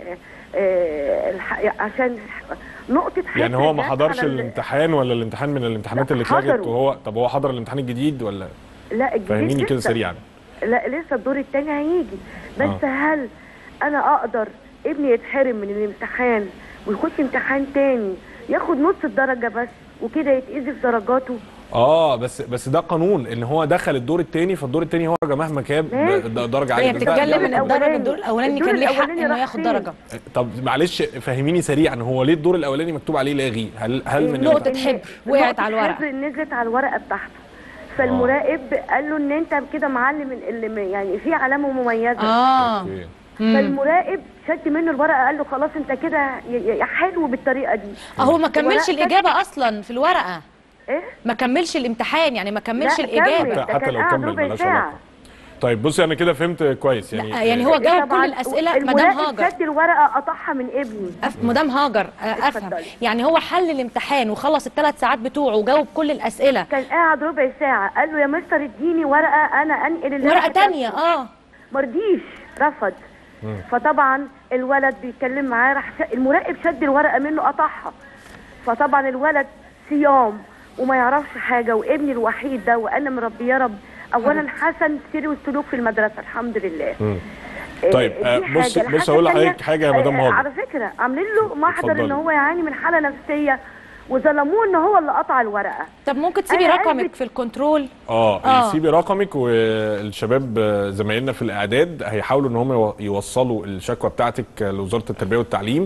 آه، الح- عشان نقطه يعني هو ما حفر حضرش جت على ال- الامتحان ولا الامتحان من الامتحانات اللي اتلغت حضره. وهو طب هو حضر الامتحان الجديد ولا لا الجديد فهميني كده لسه. سريعا لا لسه الدور التاني هيجي بس آه. هل انا اقدر ابني يتحرم من الامتحان ويخش امتحان تاني ياخد نص الدرجه بس وكده يتأذي في درجاته اه بس بس ده قانون ان هو دخل الدور الثاني فالدور الثاني هو مهما كان ماشي. د- درجه عاليه هي بس ده- بتتكلم ان ده- الدرجه الدور الاولاني الدور كان ليه حق الأولاني انه راح ياخد فين؟ درجه طب معلش فهميني سريعا هو ليه الدور الاولاني مكتوب عليه لاغي هل هل من نقطة حبر وقعت نقطة على الورقة. حبر نزلت على الورقه بتاعته فالمراقب قال له ان انت كده معلم اللي يعني في علامه مميزه اه أوكي. مم. فالمراقب شد منه الورقه قال له خلاص انت كده ي- ي- حلو بالطريقه دي هو ما كملش ورقتك- الاجابه اصلا في الورقه ايه ما كملش الامتحان يعني ما كملش لا، الاجابه كمل. حتى, ده حتى كان لو قاعد كمل ربع ملهاش ساعة. علاقه طيب بصي انا كده فهمت كويس يعني لا يعني هو جاوب كل طبعاً الاسئله مدام المراقب هاجر شد الورقه قطعها من ابني أف- مدام هاجر آه، افهم اتفضلي. يعني هو حل الامتحان وخلص الثلاث ساعات بتوعه وجاوب كل الاسئله كان قاعد ربع ساعه قال له يا مستر اديني ورقه انا انقل اللي ورقه أنا تانية كتبته. اه مرضيش رفض فطبعا الولد بيتكلم معاه راح ش- المراقب شد الورقه منه قطعها فطبعا الولد صيام وما يعرفش حاجه وابني الوحيد ده وانا مربيه رب اولا حسن سيري والسلوك في المدرسه الحمد لله مم. آه، طيب، دي آه، بص- حاجة. بص الحاجة أقول التانية، لحضرتك حاجة يا مدام آه، هاجر. على فكره عاملين له محضر اتفضلي. ان هو يعاني من حاله نفسيه وظلموه ان هو اللي قطع الورقه طب ممكن تسيبي أنا رقمك قلبي- في الكنترول اه آه. سيبي رقمك والشباب آه، زمايلنا في الاعداد هيحاولوا ان هم يو- يوصلوا الشكوى بتاعتك لوزاره التربيه والتعليم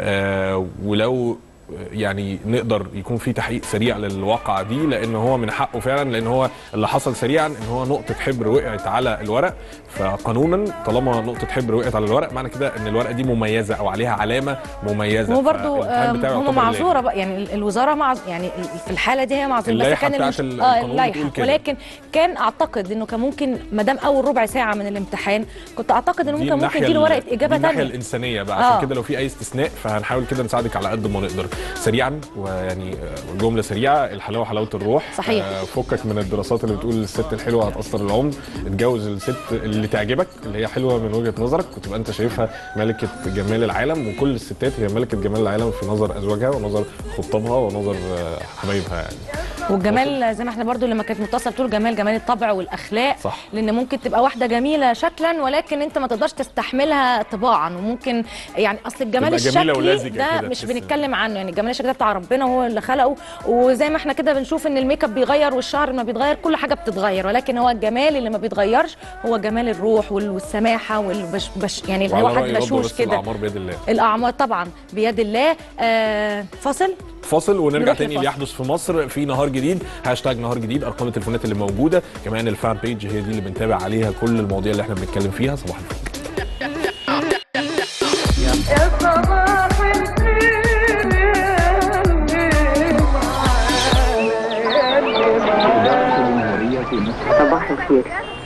آه، ولو يعني نقدر يكون في تحقيق سريع للواقعه دي لان هو من حقه فعلا لان هو اللي حصل سريعا ان هو نقطه حبر وقعت على الورق فقانونا طالما نقطه حبر وقعت على الورق معنى كده ان الورقه دي مميزه او عليها علامه مميزه هو برضو فالامتحان بتاعه هم يعتبر معذوره بقى يعني ال- الوزاره مع يعني ال- في الحاله دي هي معذوره اللائحة كان بتاعت المش- ال- آه القانون اللائحه بتقول كده. ولكن كان اعتقد انه كان ممكن ما دام اول ربع ساعه من الامتحان كنت اعتقد انه دي ممكن ممكن الناحية يديله ال- ورقه دي اجابه الناحيه ثانيه الانسانيه بقى آه. عشان كده لو في اي استثناء فهنحاول كده نساعدك على قد ما نقدر سريعا ويعني آه، جمله سريعه الحلاوه حلاوه الروح صحيح. آه، فكك من الدراسات اللي بتقول الست الحلوه هتاثر العمر اتجوز الست اللي تعجبك اللي هي حلوه من وجهه نظرك وتبقى انت شايفها ملكه جمال العالم وكل الستات هي ملكه جمال العالم في نظر ازواجها ونظر خطابها ونظر آه، حبايبها يعني والجمال زي ما احنا برضو لما كانت متصله بتقول جمال جمال الطبع والاخلاق صح. لان ممكن تبقى واحده جميله شكلا ولكن انت ما تقدرش تستحملها طباعا وممكن يعني اصل الجمال تبقى جميلة الشكلي ولزجة ده كده مش تحس. بنتكلم عنه يعني الجمال الشكلي ده بتاع ربنا وهو اللي خلقه وزي ما احنا كده بنشوف ان الميك اب بيغير والشعر ما بيتغير كل حاجه بتتغير ولكن هو الجمال اللي ما بيتغيرش هو جمال الروح وال- والسماحه والبش بش يعني اللي هو وعلى حد رأي رب بشوش بس كده الاعمار بيد الله الاعمار طبعا بيد الله آه فاصل فاصل ونرجع نروح تاني لفاصل. ليحدث في مصر في نهار جديد هاشتاج نهار جديد ارقام التليفونات اللي موجوده كمان الفان بيج هي دي اللي بنتابع عليها كل المواضيع اللي احنا بنتكلم فيها صباح الفل صباح الخير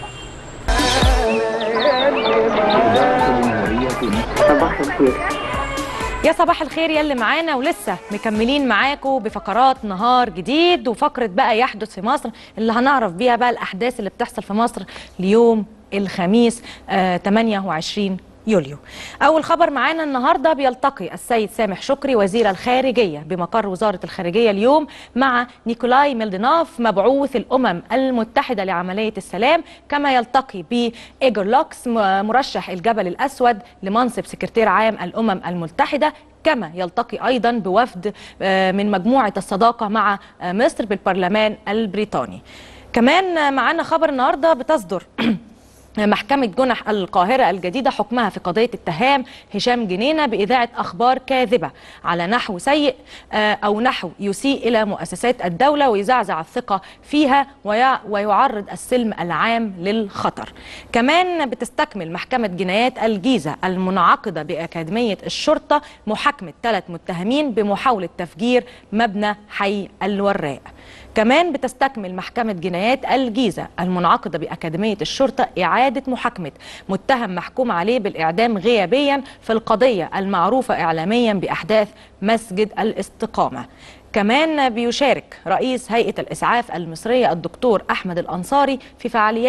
صباح الخير يا صباح الخير يا اللي معانا ولسه مكملين معاكم بفقرات نهار جديد وفقره بقى يحدث في مصر اللي هنعرف بيها بقى الاحداث اللي بتحصل في مصر اليوم الخميس آه 28 يوليو أول خبر معانا النهاردة بيلتقي السيد سامح شكري وزير الخارجية بمقر وزارة الخارجية اليوم مع نيكولاي ميلدينوف مبعوث الأمم المتحدة لعملية السلام كما يلتقي بإيجور لوكس م- مرشح الجبل الأسود لمنصب سكرتير عام الأمم المتحدة كما يلتقي أيضا بوفد آه، من مجموعة الصداقة مع آه، مصر بالبرلمان البريطاني كمان آه، معانا خبر النهاردة بتصدر محكمة جنح القاهرة الجديدة حكمها في قضية اتهام هشام جنينة بإذاعة أخبار كاذبة على نحو سيء آه، أو نحو يسيء إلى مؤسسات الدولة ويزعزع الثقة فيها ويع- ويعرض السلم العام للخطر كمان بتستكمل محكمة جنايات الجيزة المنعقدة بأكاديمية الشرطة محاكمة ثلاث متهمين بمحاولة تفجير مبنى حي الوراق كمان بتستكمل محكمة جنايات الجيزة المنعقدة بأكاديمية الشرطة إعادة محاكمة متهم محكوم عليه بالإعدام غيابيا في القضية المعروفة إعلاميا بأحداث مسجد الاستقامة كمان بيشارك رئيس هيئة الإسعاف المصرية الدكتور أحمد الأنصاري في فعاليات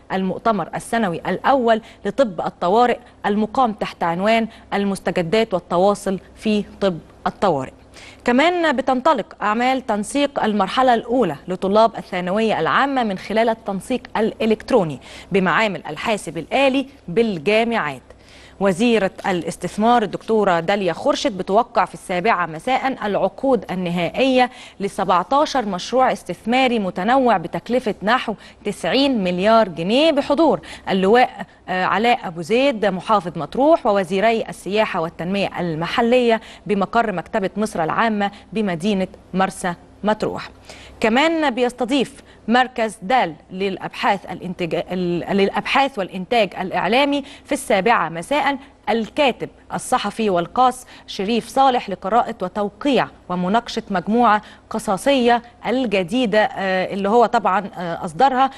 المؤتمر السنوي الأول لطب الطوارئ المقام تحت عنوان المستجدات والتواصل في طب الطوارئ كمان بتنطلق أعمال تنسيق المرحلة الأولى لطلاب الثانوية العامة من خلال التنسيق الإلكتروني بمعامل الحاسب الآلي بالجامعات وزيرة الاستثمار الدكتورة داليا خورشيد بتوقع في السابعة مساء العقود النهائية ل 17 مشروع استثماري متنوع بتكلفة نحو 90 مليار جنيه بحضور اللواء آه، علاء أبو زيد محافظ مطروح ووزيري السياحة والتنمية المحلية بمقر مكتبة مصر العامة بمدينة مرسى مطروح كمان بيستضيف مركز دال للأبحاث, الانتج... ال- للأبحاث والإنتاج الإعلامي في السابعة مساء الكاتب الصحفي والقاص شريف صالح لقراءة وتوقيع ومناقشة مجموعة قصصية الجديدة آه، اللي هو طبعا آه، أصدرها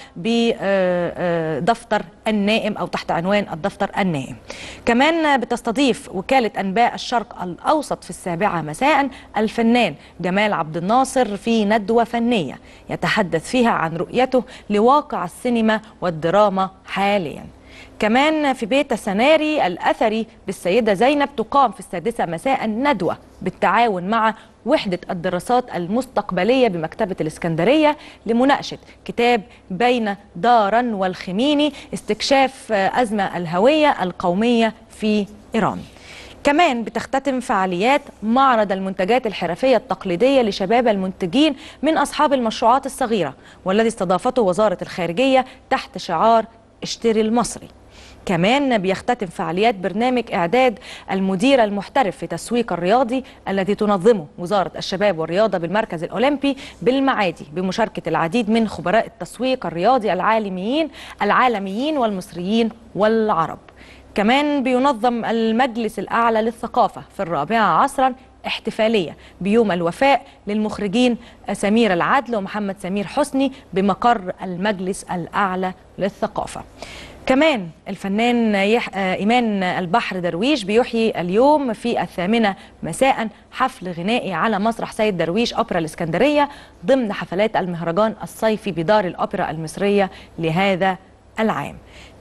بدفتر النائم أو تحت عنوان الدفتر النائم كمان بتستضيف وكالة أنباء الشرق الأوسط في السابعة مساء الفنان جمال عبد الناصر في ندوة فنية يتحدث فيها عن رؤيته لواقع السينما والدراما حالياً كمان في بيت السناري الأثري بالسيدة زينب تقام في السادسة مساء ندوة بالتعاون مع وحدة الدراسات المستقبلية بمكتبة الإسكندرية لمناقشة كتاب بين دارا والخميني استكشاف آه، أزمة الهوية القومية في إيران كمان بتختتم فعاليات معرض المنتجات الحرفية التقليدية لشباب المنتجين من أصحاب المشروعات الصغيرة والذي استضافته وزارة الخارجية تحت شعار اشتري المصري كمان بيختتم فعاليات برنامج إعداد المدير المحترف في تسويق الرياضي الذي تنظمه وزارة الشباب والرياضة بالمركز الأولمبي بالمعادي بمشاركة العديد من خبراء التسويق الرياضي العالميين العالميين والمصريين والعرب كمان بينظم المجلس الأعلى للثقافة في الرابعة عصرا احتفالية بيوم الوفاء للمخرجين سمير العدل ومحمد سمير حسني بمقر المجلس الأعلى للثقافة كمان الفنان يح... آه، إيمان البحر درويش بيحيي اليوم في الثامنة مساء حفل غنائي على مسرح سيد درويش أوبرا الإسكندرية ضمن حفلات المهرجان الصيفي بدار الأوبرا المصرية لهذا العام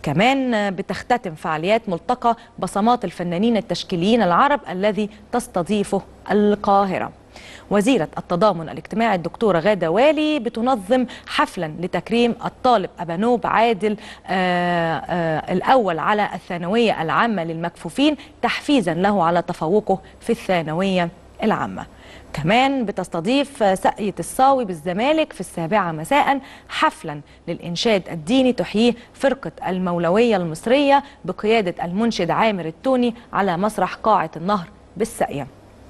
كمان بتختتم فعاليات ملتقى بصمات الفنانين التشكيليين العرب الذي تستضيفه القاهرة وزيرة التضامن الاجتماعي الدكتورة غادة والي بتنظم حفلا لتكريم الطالب أبانوب عادل آه آه الأول على الثانوية العامة للمكفوفين تحفيزا له على تفوقه في الثانوية العامة كمان بتستضيف ساقية الصاوي بالزمالك في السابعة مساء حفلا للإنشاد الديني تحييه فرقة المولوية المصرية بقيادة المنشد عامر التوني على مسرح قاعة النهر بالساقية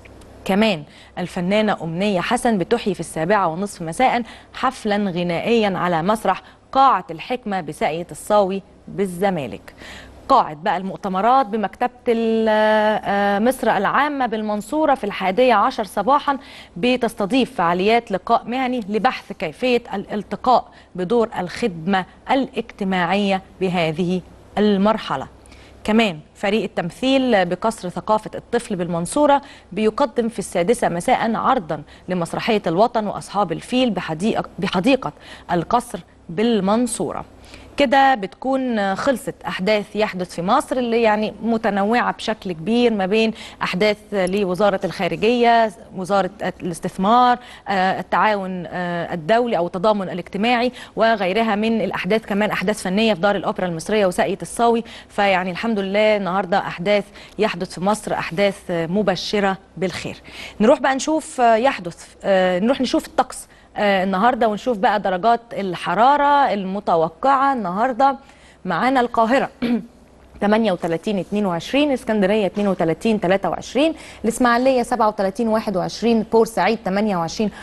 كمان الفنانة أمنية حسن بتحيي في السابعة ونصف مساء حفلا غنائيا على مسرح قاعة الحكمة بساقية الصاوي بالزمالك قاعة بقى المؤتمرات بمكتبة ال- آه، مصر العامة بالمنصورة في الحادية عشر صباحا بتستضيف فعاليات لقاء مهني لبحث كيفية الالتقاء بدور الخدمة الاجتماعية بهذه المرحلة كمان فريق التمثيل بقصر ثقافة الطفل بالمنصورة بيقدم في السادسة مساء عرضا لمسرحية الوطن وأصحاب الفيل بحديقة, بحديقة القصر بالمنصورة كده بتكون خلصت احداث يحدث في مصر اللي يعني متنوعه بشكل كبير ما بين احداث لوزاره الخارجيه، وزاره الاستثمار، آه، التعاون آه، الدولي او التضامن الاجتماعي وغيرها من الاحداث كمان احداث فنيه في دار الاوبرا المصريه وساقية الصاوي، فيعني الحمد لله النهارده احداث يحدث في مصر احداث آه، مبشره بالخير. نروح بقى نشوف آه، يحدث آه، نروح نشوف الطقس آه، النهارده ونشوف بقى درجات الحراره المتوقعه النهارده معانا القاهره 38 22 اسكندريه 32 23 الاسماعيليه 37 21 بورسعيد 28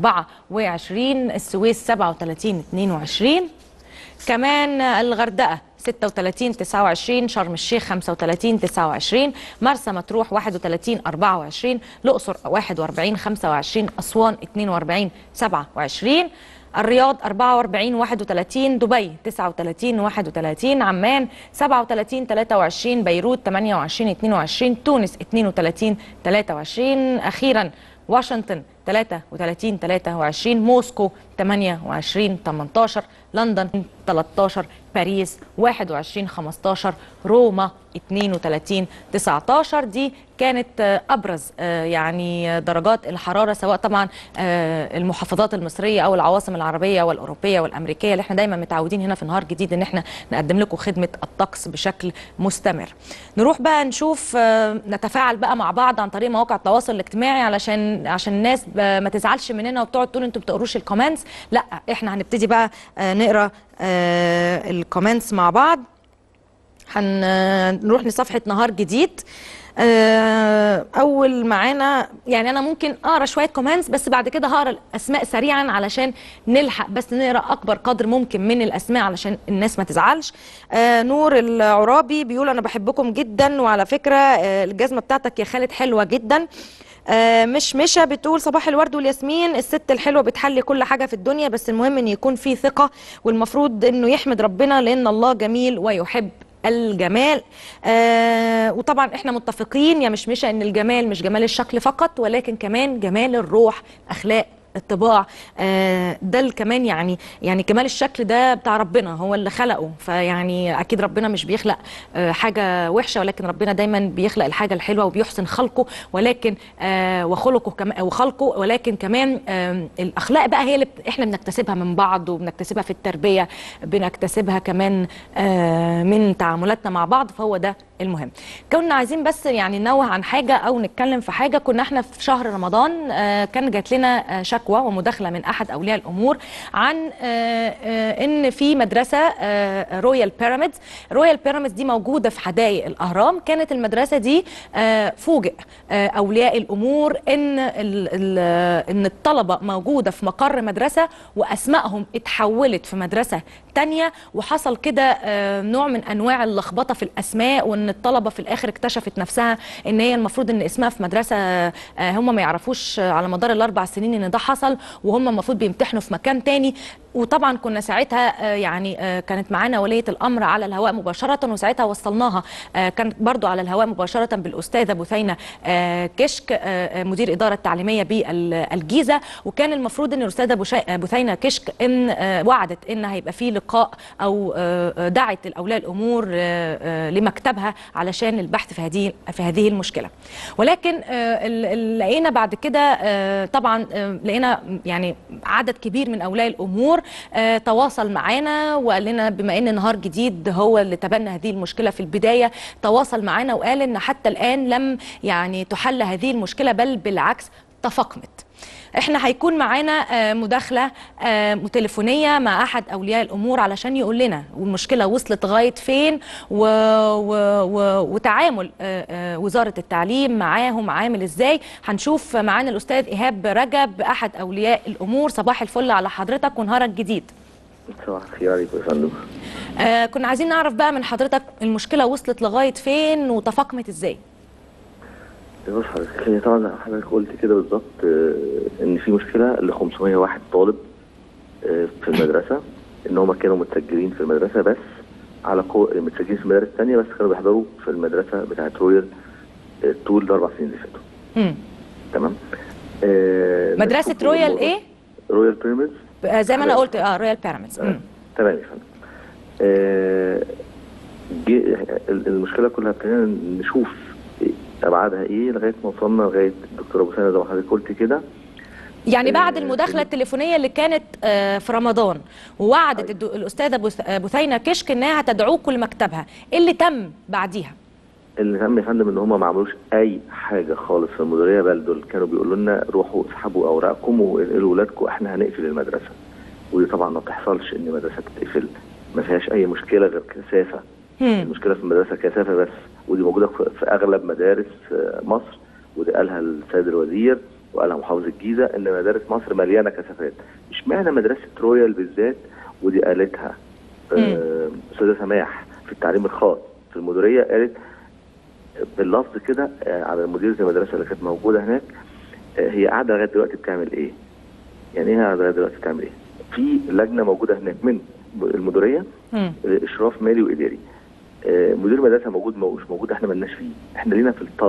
24 السويس 37 22 كمان الغردقه 36 29 شرم الشيخ 35 29 مرسى مطروح 31 24 الأقصر 41 25 أسوان 42 27 الرياض 44 31 دبي 39 31 عمان 37 23 بيروت 28 22 تونس 32 23 أخيرا واشنطن 33 23 موسكو 28 18 لندن 13 باريس 21 15 روما 32 19 دي كانت آه، ابرز آه، يعني درجات الحراره سواء طبعا آه، المحافظات المصريه او العواصم العربيه والاوروبيه والامريكيه اللي احنا دايما متعودين هنا في نهار جديد ان احنا نقدم لكم خدمه الطقس بشكل مستمر نروح بقى نشوف آه، نتفاعل بقى مع بعض عن طريق مواقع التواصل الاجتماعي علشان عشان الناس ب- ما تزعلش مننا وبتقعد تقول انتوا بتقروش الكومنتس لا احنا هنبتدي بقى آه، نقرا آه، الكومنتس مع بعض هنروح لصفحه نهار جديد آه، اول معانا يعني انا ممكن اقرا شويه كومنتس بس بعد كده هقرا الاسماء سريعا علشان نلحق بس نقرا اكبر قدر ممكن من الاسماء علشان الناس ما تزعلش آه، نور العرابي بيقول انا بحبكم جدا وعلى فكره آه، الجزمه بتاعتك يا خالد حلوه جدا آه، مش مشا بتقول صباح الورد والياسمين الست الحلوه بتحلي كل حاجه في الدنيا بس المهم ان يكون في ثقه والمفروض انه يحمد ربنا لان الله جميل ويحب الجمال آه وطبعا احنا متفقين يا مشمشه ان الجمال مش جمال الشكل فقط ولكن كمان جمال الروح اخلاق الطباع آه ده ال- كمان يعني يعني كمال الشكل ده بتاع ربنا هو اللي خلقه فيعني اكيد ربنا مش بيخلق آه حاجه وحشه ولكن ربنا دايما بيخلق الحاجه الحلوه وبيحسن خلقه ولكن آه وخلقه كمان وخلقه ولكن كمان آه الاخلاق بقى هي اللي بت- احنا بنكتسبها من بعض وبنكتسبها في التربيه بنكتسبها كمان آه من تعاملاتنا مع بعض فهو ده المهم كنا عايزين بس يعني ننوه عن حاجه او نتكلم في حاجه كنا احنا في شهر رمضان آه كان جات لنا آه شكوى ومداخله من احد اولياء الامور عن آه آه ان في مدرسه آه رويال بيراميدز رويال بيراميدز دي موجوده في حدائق الاهرام كانت المدرسه دي آه فوجئ آه اولياء الامور ان ال ال ان الطلبه موجوده في مقر مدرسه واسمائهم اتحولت في مدرسه تانية وحصل كده آه، نوع من انواع اللخبطه في الاسماء وان الطلبه في الاخر اكتشفت نفسها ان هي المفروض ان اسمها في مدرسه آه، هم ما يعرفوش آه، على مدار الاربع سنين ان ده حصل وهم المفروض بيمتحنوا في مكان تاني وطبعا كنا ساعتها آه، يعني آه، كانت معانا وليه الامر على الهواء مباشره وساعتها وصلناها آه، كانت برضو على الهواء مباشره بالاستاذه بثينه آه، كشك آه، آه، مدير اداره التعليميه بالجيزه وكان المفروض ان الاستاذه بشا- آه، بثينه كشك ان آه، وعدت ان هيبقى في لقاء او آه، آه، دعت الاولياء الامور آه، آه، لمكتبها علشان البحث في هذه في هذه المشكله ولكن آه، ال- ال- لقينا بعد كده آه، طبعا آه، لقينا يعني عدد كبير من اولياء الامور آه، تواصل معانا وقال لنا بما ان نهار جديد هو اللي تبنى هذه المشكله في البدايه تواصل معانا وقال ان حتى الان لم يعني تحل هذه المشكله بل بالعكس تفاقمت احنا هيكون معانا آه، مداخله آه، تليفونيه مع احد اولياء الامور علشان يقول لنا والمشكله وصلت لغايه فين و... و... و... وتعامل آه، آه، وزاره التعليم معاهم عامل ازاي هنشوف معانا الاستاذ ايهاب رجب احد اولياء الامور صباح الفل على حضرتك ونهارك جديد صباح الخير عليكم يا فندم آه كنا عايزين نعرف بقى من حضرتك المشكله وصلت لغايه فين وتفاقمت ازاي بص حضرتك هي طبعا زي ما حضرتك قلت كده بالظبط آه، ان في مشكله ل 501 طالب آه، في المدرسه ان هم كانوا متسجلين في المدرسه بس على قو... متسجلين في مدارس ثانيه بس كانوا بيحضروا في المدرسه بتاعت رويال آه، طول الاربع سنين اللي فاتوا مم. تمام آه، مدرسه نشوف رويال الموضوع. ايه رويال بيراميدز آه زي ما انا قلت اه رويال بيراميدز مم. تمام يا فندم آه، جه- ال- المشكله كلها ابتدينا نشوف ابعادها ايه لغايه ما وصلنا لغايه الدكتوره ابو سنه زي ما حضرتك قلت كده يعني بعد المداخله التليفونيه اللي كانت آه في رمضان ووعدت الدو- الاستاذه بث- آه، بثينه كشك انها هتدعوكم لمكتبها ايه اللي تم بعديها اللي تم يا فندم ان هم ما عملوش اي حاجه خالص في المديريه بل دول كانوا بيقولوا لنا روحوا اسحبوا اوراقكم وانقلوا ولادكم احنا هنقفل المدرسه ودي طبعا ما بتحصلش ان مدرسه تتقفل ما فيهاش اي مشكله غير كثافه المشكله في المدرسه كثافه بس ودي موجوده في في اغلب مدارس آه، مصر ودي قالها السيد الوزير وقالها محافظ الجيزه ان مدارس مصر مليانه كثافات اشمعنى مدرسه رويال بالذات ودي قالتها آه، استاذه سماح في التعليم الخاص في المديريه قالت باللفظ كده آه، على مديرة المدرسة اللي كانت موجودة هناك آه، هي قاعدة لغاية دلوقتي بتعمل إيه؟ يعني إيه قاعدة لغاية دلوقتي بتعمل إيه؟ في لجنة موجودة هناك من المديرية آه، إشراف مالي وإداري آه، مدير المدرسة موجود مو- مش موجود إحنا مالناش فيه إحنا لينا في الطلبة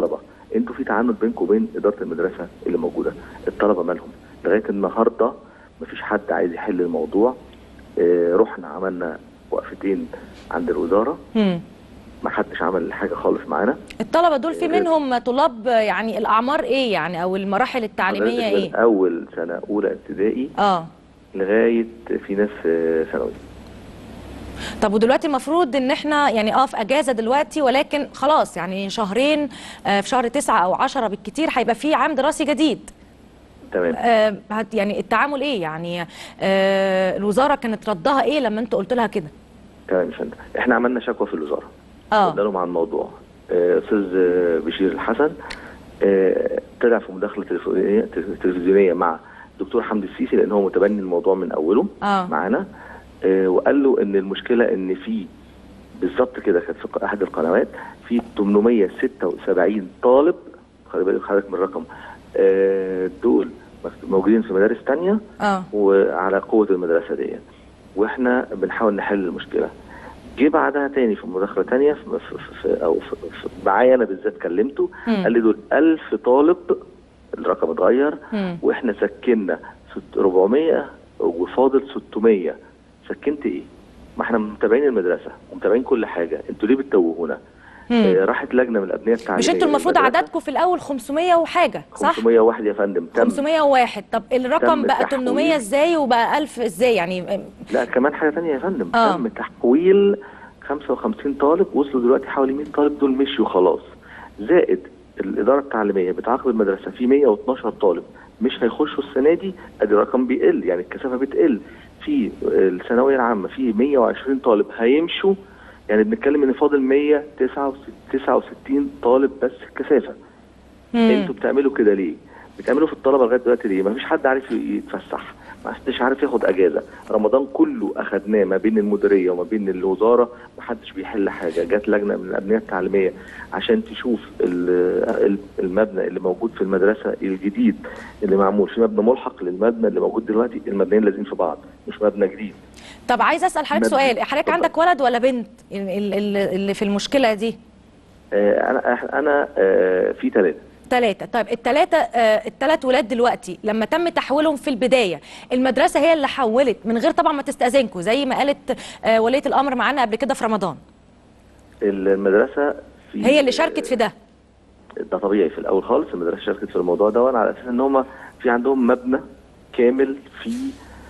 انتوا في تعنت بينكم وبين اداره المدرسه اللي موجوده الطلبه مالهم لغايه النهارده مفيش حد عايز يحل الموضوع آه، رحنا عملنا وقفتين عند الوزاره مم. ما حدش عمل حاجه خالص معانا الطلبه دول في منهم طلاب يعني الاعمار ايه يعني او المراحل التعليميه حضرتك ايه من اول سنه اولى ابتدائي اه لغايه في ناس في ثانوي طب ودلوقتي المفروض ان احنا يعني اه في اجازه دلوقتي ولكن خلاص يعني شهرين آه في شهر تسعة او عشرة بالكتير هيبقى في عام دراسي جديد تمام آه هت- يعني التعامل ايه يعني آه الوزاره كانت ردها ايه لما انت قلت لها كده تمام يا فندم احنا عملنا شكوى في الوزاره اه قلنا لهم عن الموضوع آه، استاذ آه، بشير الحسن آه، طلع في مداخله تلفزيونيه تلفزيونيه مع دكتور حمدي السيسي لان هو متبني الموضوع من اوله اه معانا آه، وقال له ان المشكله ان في بالظبط كده كانت في احد القنوات في 876 طالب خلي بالك حضرتك من الرقم آه، دول موجودين في مدارس تانية اه وعلى قوه المدرسه دي واحنا بنحاول نحل المشكله جه بعدها تاني في مداخله تانية في في في او في في معايا انا بالذات كلمته مم. قال لي دول 1000 طالب الرقم اتغير مم. واحنا سكننا ست- 400 وفاضل 600 سكنت ايه؟ ما احنا متابعين المدرسه ومتابعين كل حاجه انتوا ليه بتتوهونا؟ مم. آه راحت لجنه من الابنيه التعليميه مش انتوا المفروض للمدرسة. عددكم في الاول 500 وحاجه صح 501 يا فندم تم 501 طب الرقم تم بقى تحويل. 800 ازاي وبقى 1000 ازاي يعني لا كمان حاجه ثانيه يا فندم آه. تم تحويل 55 طالب وصلوا دلوقتي حوالي 100 طالب دول مشيوا خلاص زائد الاداره التعليميه بتعاقب المدرسه في 112 طالب مش هيخشوا السنه دي ادي الرقم بيقل يعني الكثافه بتقل في الثانويه العامه في 120 طالب هيمشوا يعني بنتكلم ان فاضل 169 طالب بس الكثافه انتوا بتعملوا كده ليه؟ بتعملوا في الطلبه لغايه دلوقتي ليه؟ ما فيش حد عارف يتفسح، ما حدش عارف ياخد اجازه، رمضان كله اخدناه ما بين المديريه وما بين الوزاره ما حدش بيحل حاجه، جت لجنه من الابنيه التعليميه عشان تشوف ال- ال- المبنى اللي موجود في المدرسه الجديد اللي معمول في مبنى ملحق للمبنى اللي موجود دلوقتي المبنيين لازقين في بعض مش مبنى جديد. طب عايز اسال حضرتك مبنى. سؤال حضرتك اتفضل. عندك ولد ولا بنت ال- ال- ال- اللي في المشكله دي آه انا انا آه في ثلاثه ثلاثة طيب الثلاثة آه الثلاث ولاد دلوقتي لما تم تحويلهم في البداية المدرسة هي اللي حولت من غير طبعا ما تستأذنكم زي ما قالت آه ولية الأمر معانا قبل كده في رمضان المدرسه في هي اللي شاركت في ده ده طبيعي في الاول خالص المدرسه شاركت في الموضوع ده وانا على اساس ان هم في عندهم مبنى كامل فيه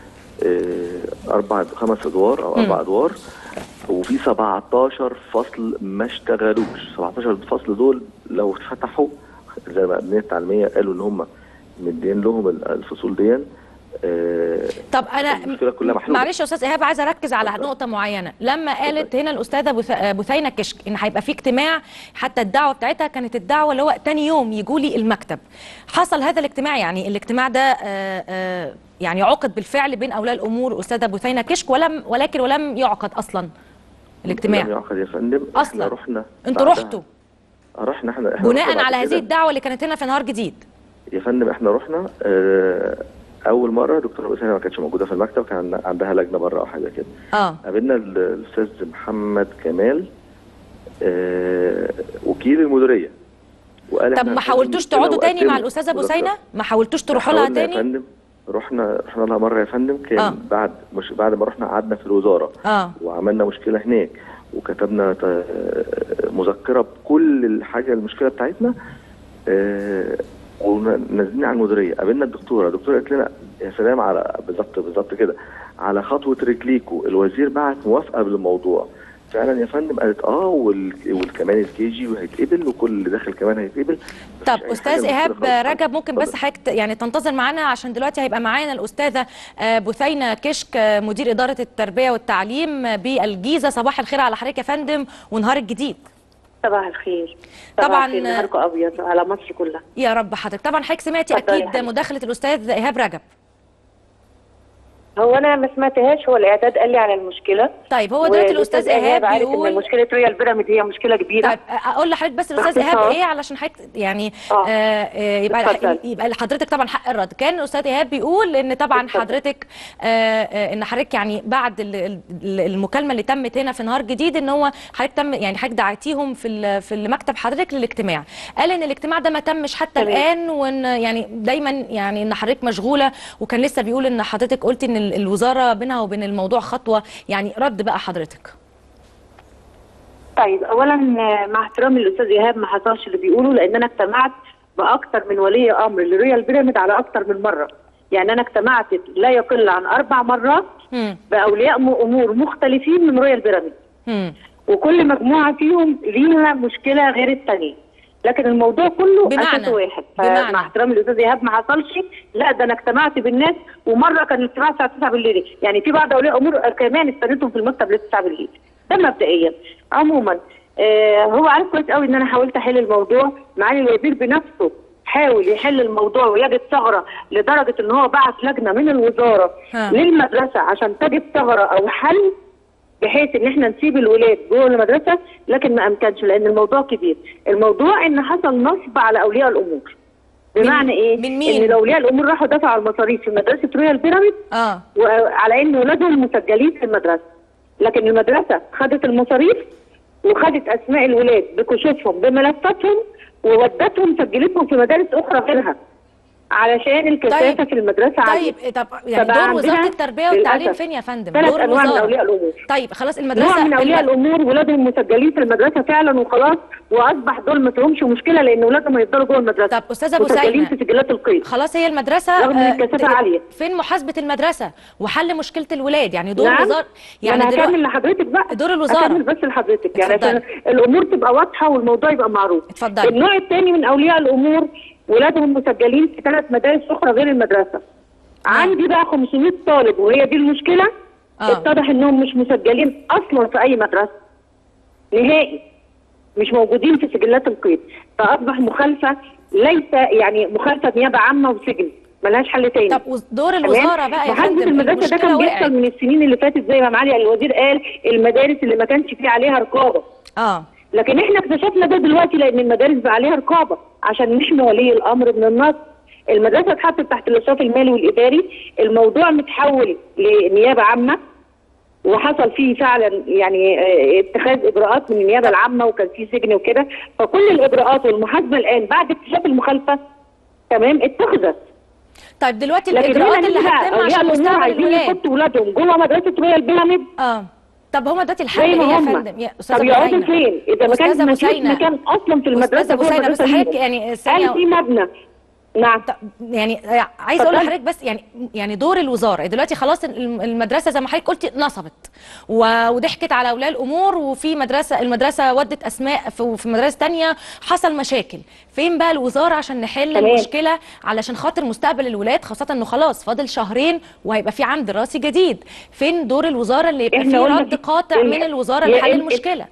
آه، اربع خمس ادوار او مم. اربع ادوار وفي 17 فصل ما اشتغلوش 17 فصل دول لو اتفتحوا زي ما الابنيه التعليميه قالوا ان هم مدين لهم الفصول دي آه، طب انا المشكله كلها محلوله معلش يا استاذ ايهاب عايزه اركز على نقطه معينه لما قالت هنا الاستاذه بث- بثينه كشك ان هيبقى في اجتماع حتى الدعوه بتاعتها كانت الدعوه اللي هو تاني يوم يجوا لي المكتب حصل هذا الاجتماع يعني الاجتماع ده آه، آه، يعني عقد بالفعل بين اولياء الامور استاذه بثينه كشك ولم ولكن ولم يعقد اصلا الاجتماع لم يعقد يا فندم أصلاً. احنا رحنا انتوا بعدها- رحتوا رحنا احنا احنا بناء رحنا بعد على هذه كده. الدعوه اللي كانت هنا في نهار جديد يا فندم احنا رحنا اه اول مره دكتوره اسامه ما كانتش موجوده في المكتب كان عندها لجنه بره او حاجه كده اه قابلنا ال- الاستاذ محمد كمال اه وكيل المديريه وقال طب احنا ما هنحل حاولتوش المشكلة تقعدوا تاني مع وقدموا الاستاذه مذكرة. بثينه ما حاولتوش تروحوا لها حاولنا يا تاني فندم رحنا رحنا لها مره يا فندم كان آه. آه. بعد مش بعد ما رحنا قعدنا في الوزاره اه وعملنا مشكله هناك وكتبنا ت- مذكره بكل الحاجه المشكله بتاعتنا آه، ونازلين على المديريه قابلنا الدكتوره الدكتوره قالت لنا يا سلام على بالظبط بالظبط كده على خطوه رجليكوا الوزير بعت موافقه بالموضوع فعلا يا فندم قالت اه وال... والكمان الكي جي وهيتقبل وكل اللي داخل كمان هيتقبل طب أي استاذ حاجة ايهاب مشكلة خالص. رجب ممكن بس حضرتك ت- يعني تنتظر معانا عشان دلوقتي هيبقى معانا الاستاذه آه، بثينه كشك آه، مدير اداره التربيه والتعليم آه، بالجيزه صباح الخير على حضرتك يا فندم ونهار الجديد صباح الخير طبعاً، صباح الخير نهاركم ابيض على مصر كلها يا رب حضرتك طبعا حضرتك سمعتي اتفضلي يا اكيد حبيبتي. مداخله الاستاذ ايهاب رجب هو انا ما سمعتهاش هو الاعداد قال لي على المشكله طيب هو دلوقتي الاستاذ ايهاب عارف بيقول ان مشكله ريال بيراميد هي مشكله كبيره طيب اقول لحضرتك بس الاستاذ ايهاب باختصار. ايه علشان حضرتك يعني آه. آه آه يبقى اتفضل. يبقى لحضرتك طبعا حق الرد كان الاستاذ ايهاب بيقول ان طبعا حضرتك آه آه ان حضرتك يعني بعد ال- ال- المكالمه اللي تمت هنا في نهار جديد ان هو حضرتك تم يعني حضرتك دعيتيهم في ال- في المكتب حضرتك للاجتماع قال ان الاجتماع ده ما تمش حتى تمام. الان وان يعني دايما يعني ان حضرتك مشغوله وكان لسه بيقول ان حضرتك قلتي ان ال- الوزاره بينها وبين الموضوع خطوه يعني رد بقى حضرتك طيب اولا آه، مع احترامي للاستاذ ايهاب ما حصلش اللي بيقوله لان انا اجتمعت باكثر من ولي امر لريال بيراميد على اكثر من مره يعني انا اجتمعت لا يقل عن اربع مرات باولياء م- امور مختلفين من رويال بيراميد وكل مجموعه فيهم ليها مشكله غير الثانيه لكن الموضوع كله بمعنى- اساسه واحد بمعنى؟ مع احترامي للاستاذ ايهاب ما حصلش لا ده انا اجتمعت بالناس ومره كان الاجتماع الساعه 9 بالليل يعني في بعض اولياء امور كمان استنيتهم في المكتب للساعه 9 بالليل ده مبدئيا عموما آه هو عارف كويس قوي ان انا حاولت احل الموضوع معالي الوزير بنفسه حاول يحل الموضوع ويجد ثغره لدرجه ان هو بعت لجنه من الوزاره ها. للمدرسه عشان تجد ثغره او حل بحيث ان احنا نسيب الولاد جوه المدرسه لكن ما امكنش لان الموضوع كبير الموضوع ان حصل نصب على اولياء الامور بمعنى ايه من مين؟ ان اولياء الامور راحوا دفعوا المصاريف في مدرسه رويال بيراميد اه وعلى ان ولادهم مسجلين في المدرسه لكن المدرسه خدت المصاريف وخدت اسماء الولاد بكشوفهم بملفاتهم وودتهم سجلتهم في مدارس اخرى غيرها علشان الكثافه طيب. في المدرسه عالية. طيب طب يعني فبقى دور وزاره عندنا التربيه والتعليم للأسف فين يا فندم ثلاث دور انواع من الوزاره اولياء الامور طيب خلاص المدرسه نوع من اولياء الم- الامور ولادهم مسجلين في المدرسه فعلا وخلاص واصبح دول ما فيهمش مشكله لان ولادهم هيفضلوا جوه المدرسه طب استاذه ابو مسجلين سينا في سجلات القيد خلاص هي المدرسه رغم ان آه، الكثافه دل- عاليه فين محاسبه المدرسه وحل مشكله الولاد يعني دور نعم. الوزاره يعني يعني انا هكمل دلوقتي لحضرتك بقى دور الوزاره هكمل بس لحضرتك يعني اتفضلي. عشان الامور تبقى واضحه والموضوع يبقى معروف اتفضلي. النوع الثاني من اولياء الامور ولادهم مسجلين في ثلاث مدارس اخرى غير المدرسه عندي بقى 500 طالب وهي دي المشكله آه. اتضح انهم مش مسجلين اصلا في اي مدرسه نهائي مش موجودين في سجلات القيد فاصبح مخالفه ليس يعني مخالفه نيابه عامه وسجن ملهاش حل تاني طب دور الوزاره بقى يا محاسبه فندم المدرسه ده كان المشكله بيحصل وقعت من السنين اللي فاتت زي ما معالي الوزير قال المدارس اللي ما كانش فيه عليها رقابه اه لكن احنا اكتشفنا ده دلوقتي لان المدارس بقى عليها رقابه عشان نحمي ولي الامر من النصب المدرسه اتحطت تحت الاشراف المالي والاداري الموضوع متحول لنيابه عامه وحصل فيه فعلا يعني اه، اتخاذ اجراءات من النيابه العامه وكان فيه سجن وكده فكل الاجراءات والمحاسبه الان بعد اكتشاف المخالفه تمام اتخذت طيب دلوقتي لكن الاجراءات هنا اللي نيجي بقى، هتتم أولياء عشان الأمور مستقبل عايزين الولاد يحطوا ولادهم جوه مدرسه رويال بيراميد اه طب هما دلوقتي الحل زي ايه ما يا هم فندم يا استاذه طب أبو يقعدوا سينا. فين؟ اذا ما كان أستاذة أبو ما فيش سينا. مكان اصلا في المدرسه استاذه ابو جوه سينا بس المدرسة حضرتك ليهم. يعني ثانيه هل في مبنى نعم يعني عايز اقول اتفضلي. لحضرتك بس يعني يعني دور الوزاره دلوقتي خلاص الم- المدرسه زي ما حضرتك قلتي نصبت و- وضحكت على اولياء الامور وفي مدرسه المدرسه ودت اسماء في في مدارس تانية حصل مشاكل فين بقى الوزاره عشان نحل تمام. المشكله علشان خاطر مستقبل الولاد خاصه انه خلاص فاضل شهرين وهيبقى في عام دراسي جديد فين دور الوزاره اللي يبقى إحنا فيه قلنا رد في- قاطع ال- من الوزاره يا لحل ال- المشكله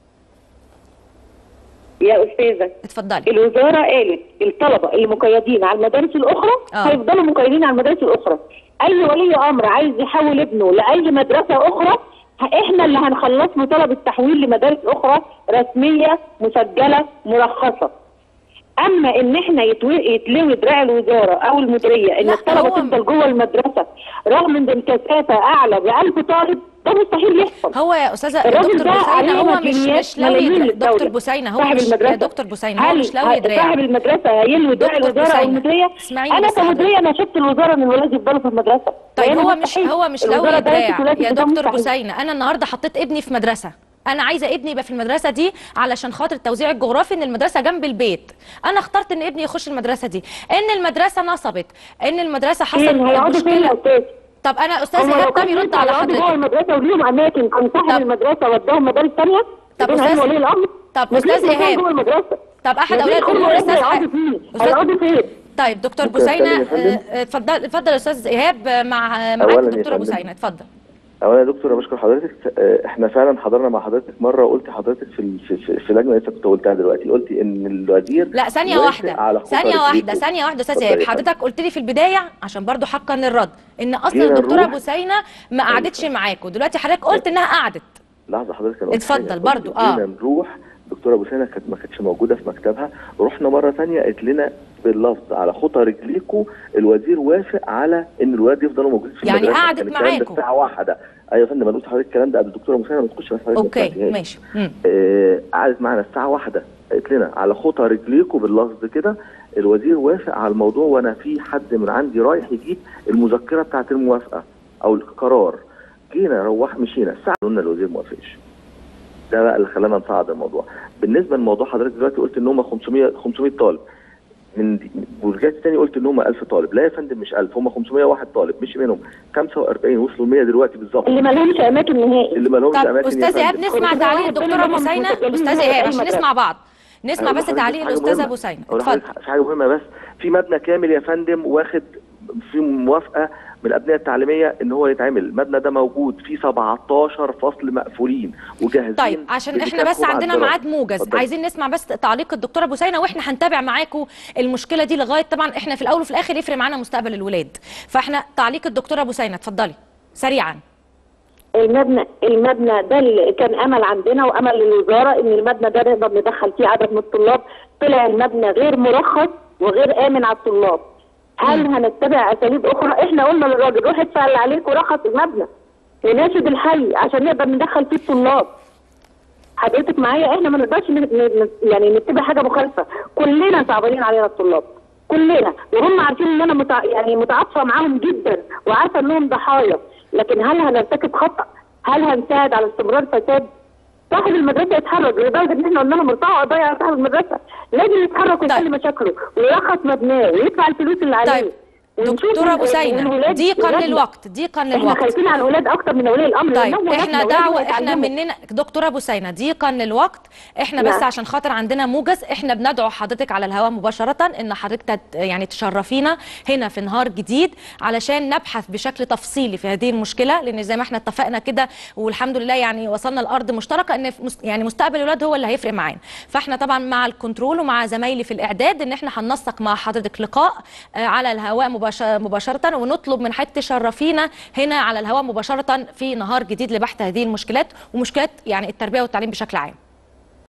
يا استاذه اتفضلي الوزاره قالت الطلبه اللي مقيدين على المدارس الاخرى آه. هيفضلوا مقيدين على المدارس الاخرى اي ولي امر عايز يحول ابنه لاي مدرسه اخرى ه- احنا اللي هنخلص له طلب التحويل لمدارس اخرى رسميه مسجله مرخصه اما ان احنا يتو- يتلوي دراع الوزاره او المديريه ان لا، الطلبه هو- تفضل جوه المدرسه رغم ان الكثافه اعلى ب 1000 طالب ده مستحيل يحصل هو يا استاذه الراجل دكتور ده بوسينه عليه هو مش مديونيات مش لوي ملايين دراع- للدولة. دكتور بوسينه هو صاحب مش المدرسة. يا دكتور بوسينه هو هل مش لوي دراع صاحب المدرسه هيلوي دراع دكتور الوزاره او بوسينة، المديريه اسمعيني انا بس حضرتك. كمديريه انا شفت الوزاره ان الولاد يفضلوا في المدرسه طيب لأن هو مش مستحيل. هو مش الوزارة لوي درست دراع ولادي يا ده دكتور مستحيل. بوسينه انا النهارده حطيت ابني في مدرسه انا عايزه ابني يبقى في المدرسه دي علشان خاطر التوزيع الجغرافي ان المدرسه جنب البيت انا اخترت ان ابني يخش المدرسه دي ان المدرسه نصبت ان المدرسه حصل فين هيقعدوا فين يا مشكله استاذ طب انا استاذ هم لو ايهاب ده كان بيرد ينفع على يقعدوا جوه حضرتك المدرسه وليهم اماكن كان صاحب المدرسه وداهم مدارس ثانيه طب يكون أستاذ- هو ولي الامر طب مفيش أستاذ مكان إيهاب. جوه المدرسه طب احد مفيش اولياء كل الامور ولاد استاذ هيقعدوا ح- فين أستاذ- هيقعدوا فين طيب دكتور ممكن أتكلم بوسينه يا فندم؟ آه، اتفضل اتفضل يا استاذ ايهاب آه، مع معاك أولاً يا دكتوره فندم. بوسينه اتفضل اولا يا دكتور بشكر حضرتك آه، احنا فعلا حضرنا مع حضرتك مره وقلت حضرتك في ال- في, في, في لجنه لسه كنت قلتها دلوقتي قلتي ان الوزير لا ثانية وافق واحدة على خطى ثانية واحدة رجليكم. ثانية واحدة استاذ اتفضل ايهاب يا فندم. حضرتك قلت لي في البداية عشان برضو حقا للرد ان اصلا جينا الدكتورة نروح- بوسينة ما قعدتش معاكم دلوقتي حضرتك قلت انها قعدت لحظه حضرتك انا قلت اتفضل حاجة. برضو، قلت آه. جينا نروح دكتوره ابو سنه كانت ما كانتش موجوده في مكتبها رحنا مره ثانيه قالت لنا باللفظ على خطى رجليكم الوزير وافق على ان الولاد يفضلوا موجودين في يعني المدرسه قعدت كان الكلام ده معاكم. الساعه واحده ايوه يا فندم انا قلت لحضرتك الكلام ده قبل الدكتوره ابو سنه ما تخش بس حضرتك ما اوكي سمعتيهاش. ماشي مم. آه، قعدت معانا الساعة واحدة قالت لنا على خطى رجليكم باللفظ كده الوزير وافق على الموضوع وانا في حد من عندي رايح يجيب المذكرة بتاعت الموافقة او القرار جينا روح مشينا الساعة قلنا الوزير ما وافقش ده بقى اللي خلانا نصعد الموضوع بالنسبة للموضوع حضرتك دلوقتي قلت ان هم 500 500 طالب من دي- ورجعت تاني قلت ان هم 1000 طالب لا يا فندم مش 1000 هم 501 طالب مشي منهم 45 وصلوا 100 دلوقتي بالظبط اللي ما لهمش اماكن نهائي اللي ما لهمش طب اماكن يا استاذ ايهاب فندم. نسمع تعليق الدكتورة بوسينة استاذ ايهاب عشان نسمع بعض نسمع أقول بس لحضرتك تعليق حاجة الاستاذة مهمة. بوسينة أقول اتفضل لحضرتك حاجه مهمه بس في مبنى كامل يا فندم واخد في موافقه من الابنيه التعليميه ان هو يتعمل المبنى ده موجود فيه 17 فصل مقفولين وجاهزين طيب عشان احنا بس بكتابهم على عندنا الدراسة. ميعاد موجز اتفضل. عايزين نسمع بس تعليق الدكتوره بوسينه واحنا هنتابع معاكم المشكله دي لغايه طبعا احنا في الاول وفي الاخر يفرق معانا مستقبل الولاد فاحنا تعليق الدكتوره بوسينه اتفضلي سريعا المبنى المبنى ده اللي كان امل عندنا وامل للوزاره ان المبنى ده نقدر ندخل فيه عدد من الطلاب طلع المبنى غير مرخص وغير امن على الطلاب هل هنتبع اساليب اخرى احنا قلنا للراجل روح ادفع اللي عليك ورخص المبنى وناشد الحي عشان نقدر ندخل فيه الطلاب حضرتك معايا احنا ما نقدرش ن- ن- يعني نتبع حاجه مخالفه كلنا صعبانين علينا الطلاب كلنا وهم عارفين ان انا متع... يعني متعاطفه معاهم جدا وعارفه انهم ضحايا لكن هل هنرتكب خطا؟ هل هنساعد على استمرار فساد؟ صاحب المدرسه يتحرك لدرجه ان احنا قلنا لهم ارفعوا قضايا على صاحب المدرسه لازم يتحرك ويحل مشاكله ويرخص مبناه ويدفع الفلوس اللي عليه طيب دكتوره بوسينه ضيقا للوقت ضيقا احنا للوقت خايفين على الاولاد اكتر من اولياء الامر طيب لأنهم احنا ولادنا، دعوه ولادنا احنا يتعلموا. مننا دكتوره بوسينه ضيقا للوقت احنا بس نعم. عشان خاطر عندنا موجز احنا بندعو حضرتك على الهواء مباشره ان حضرتك تت يعني تشرفينا هنا في نهار جديد علشان نبحث بشكل تفصيلي في هذه المشكله لان زي ما احنا اتفقنا كده والحمد لله يعني وصلنا لارض مشتركه ان في مس- يعني مستقبل الولاد هو اللي هيفرق معانا فاحنا طبعا مع الكنترول ومع زمايلي في الاعداد ان احنا هننسق مع حضرتك لقاء آه، على الهواء مباش- مباشره ونطلب من حضرتك تشرفينا هنا على الهواء مباشره في نهار جديد لبحث هذه المشكلات ومشكلات يعني التربيه والتعليم بشكل عام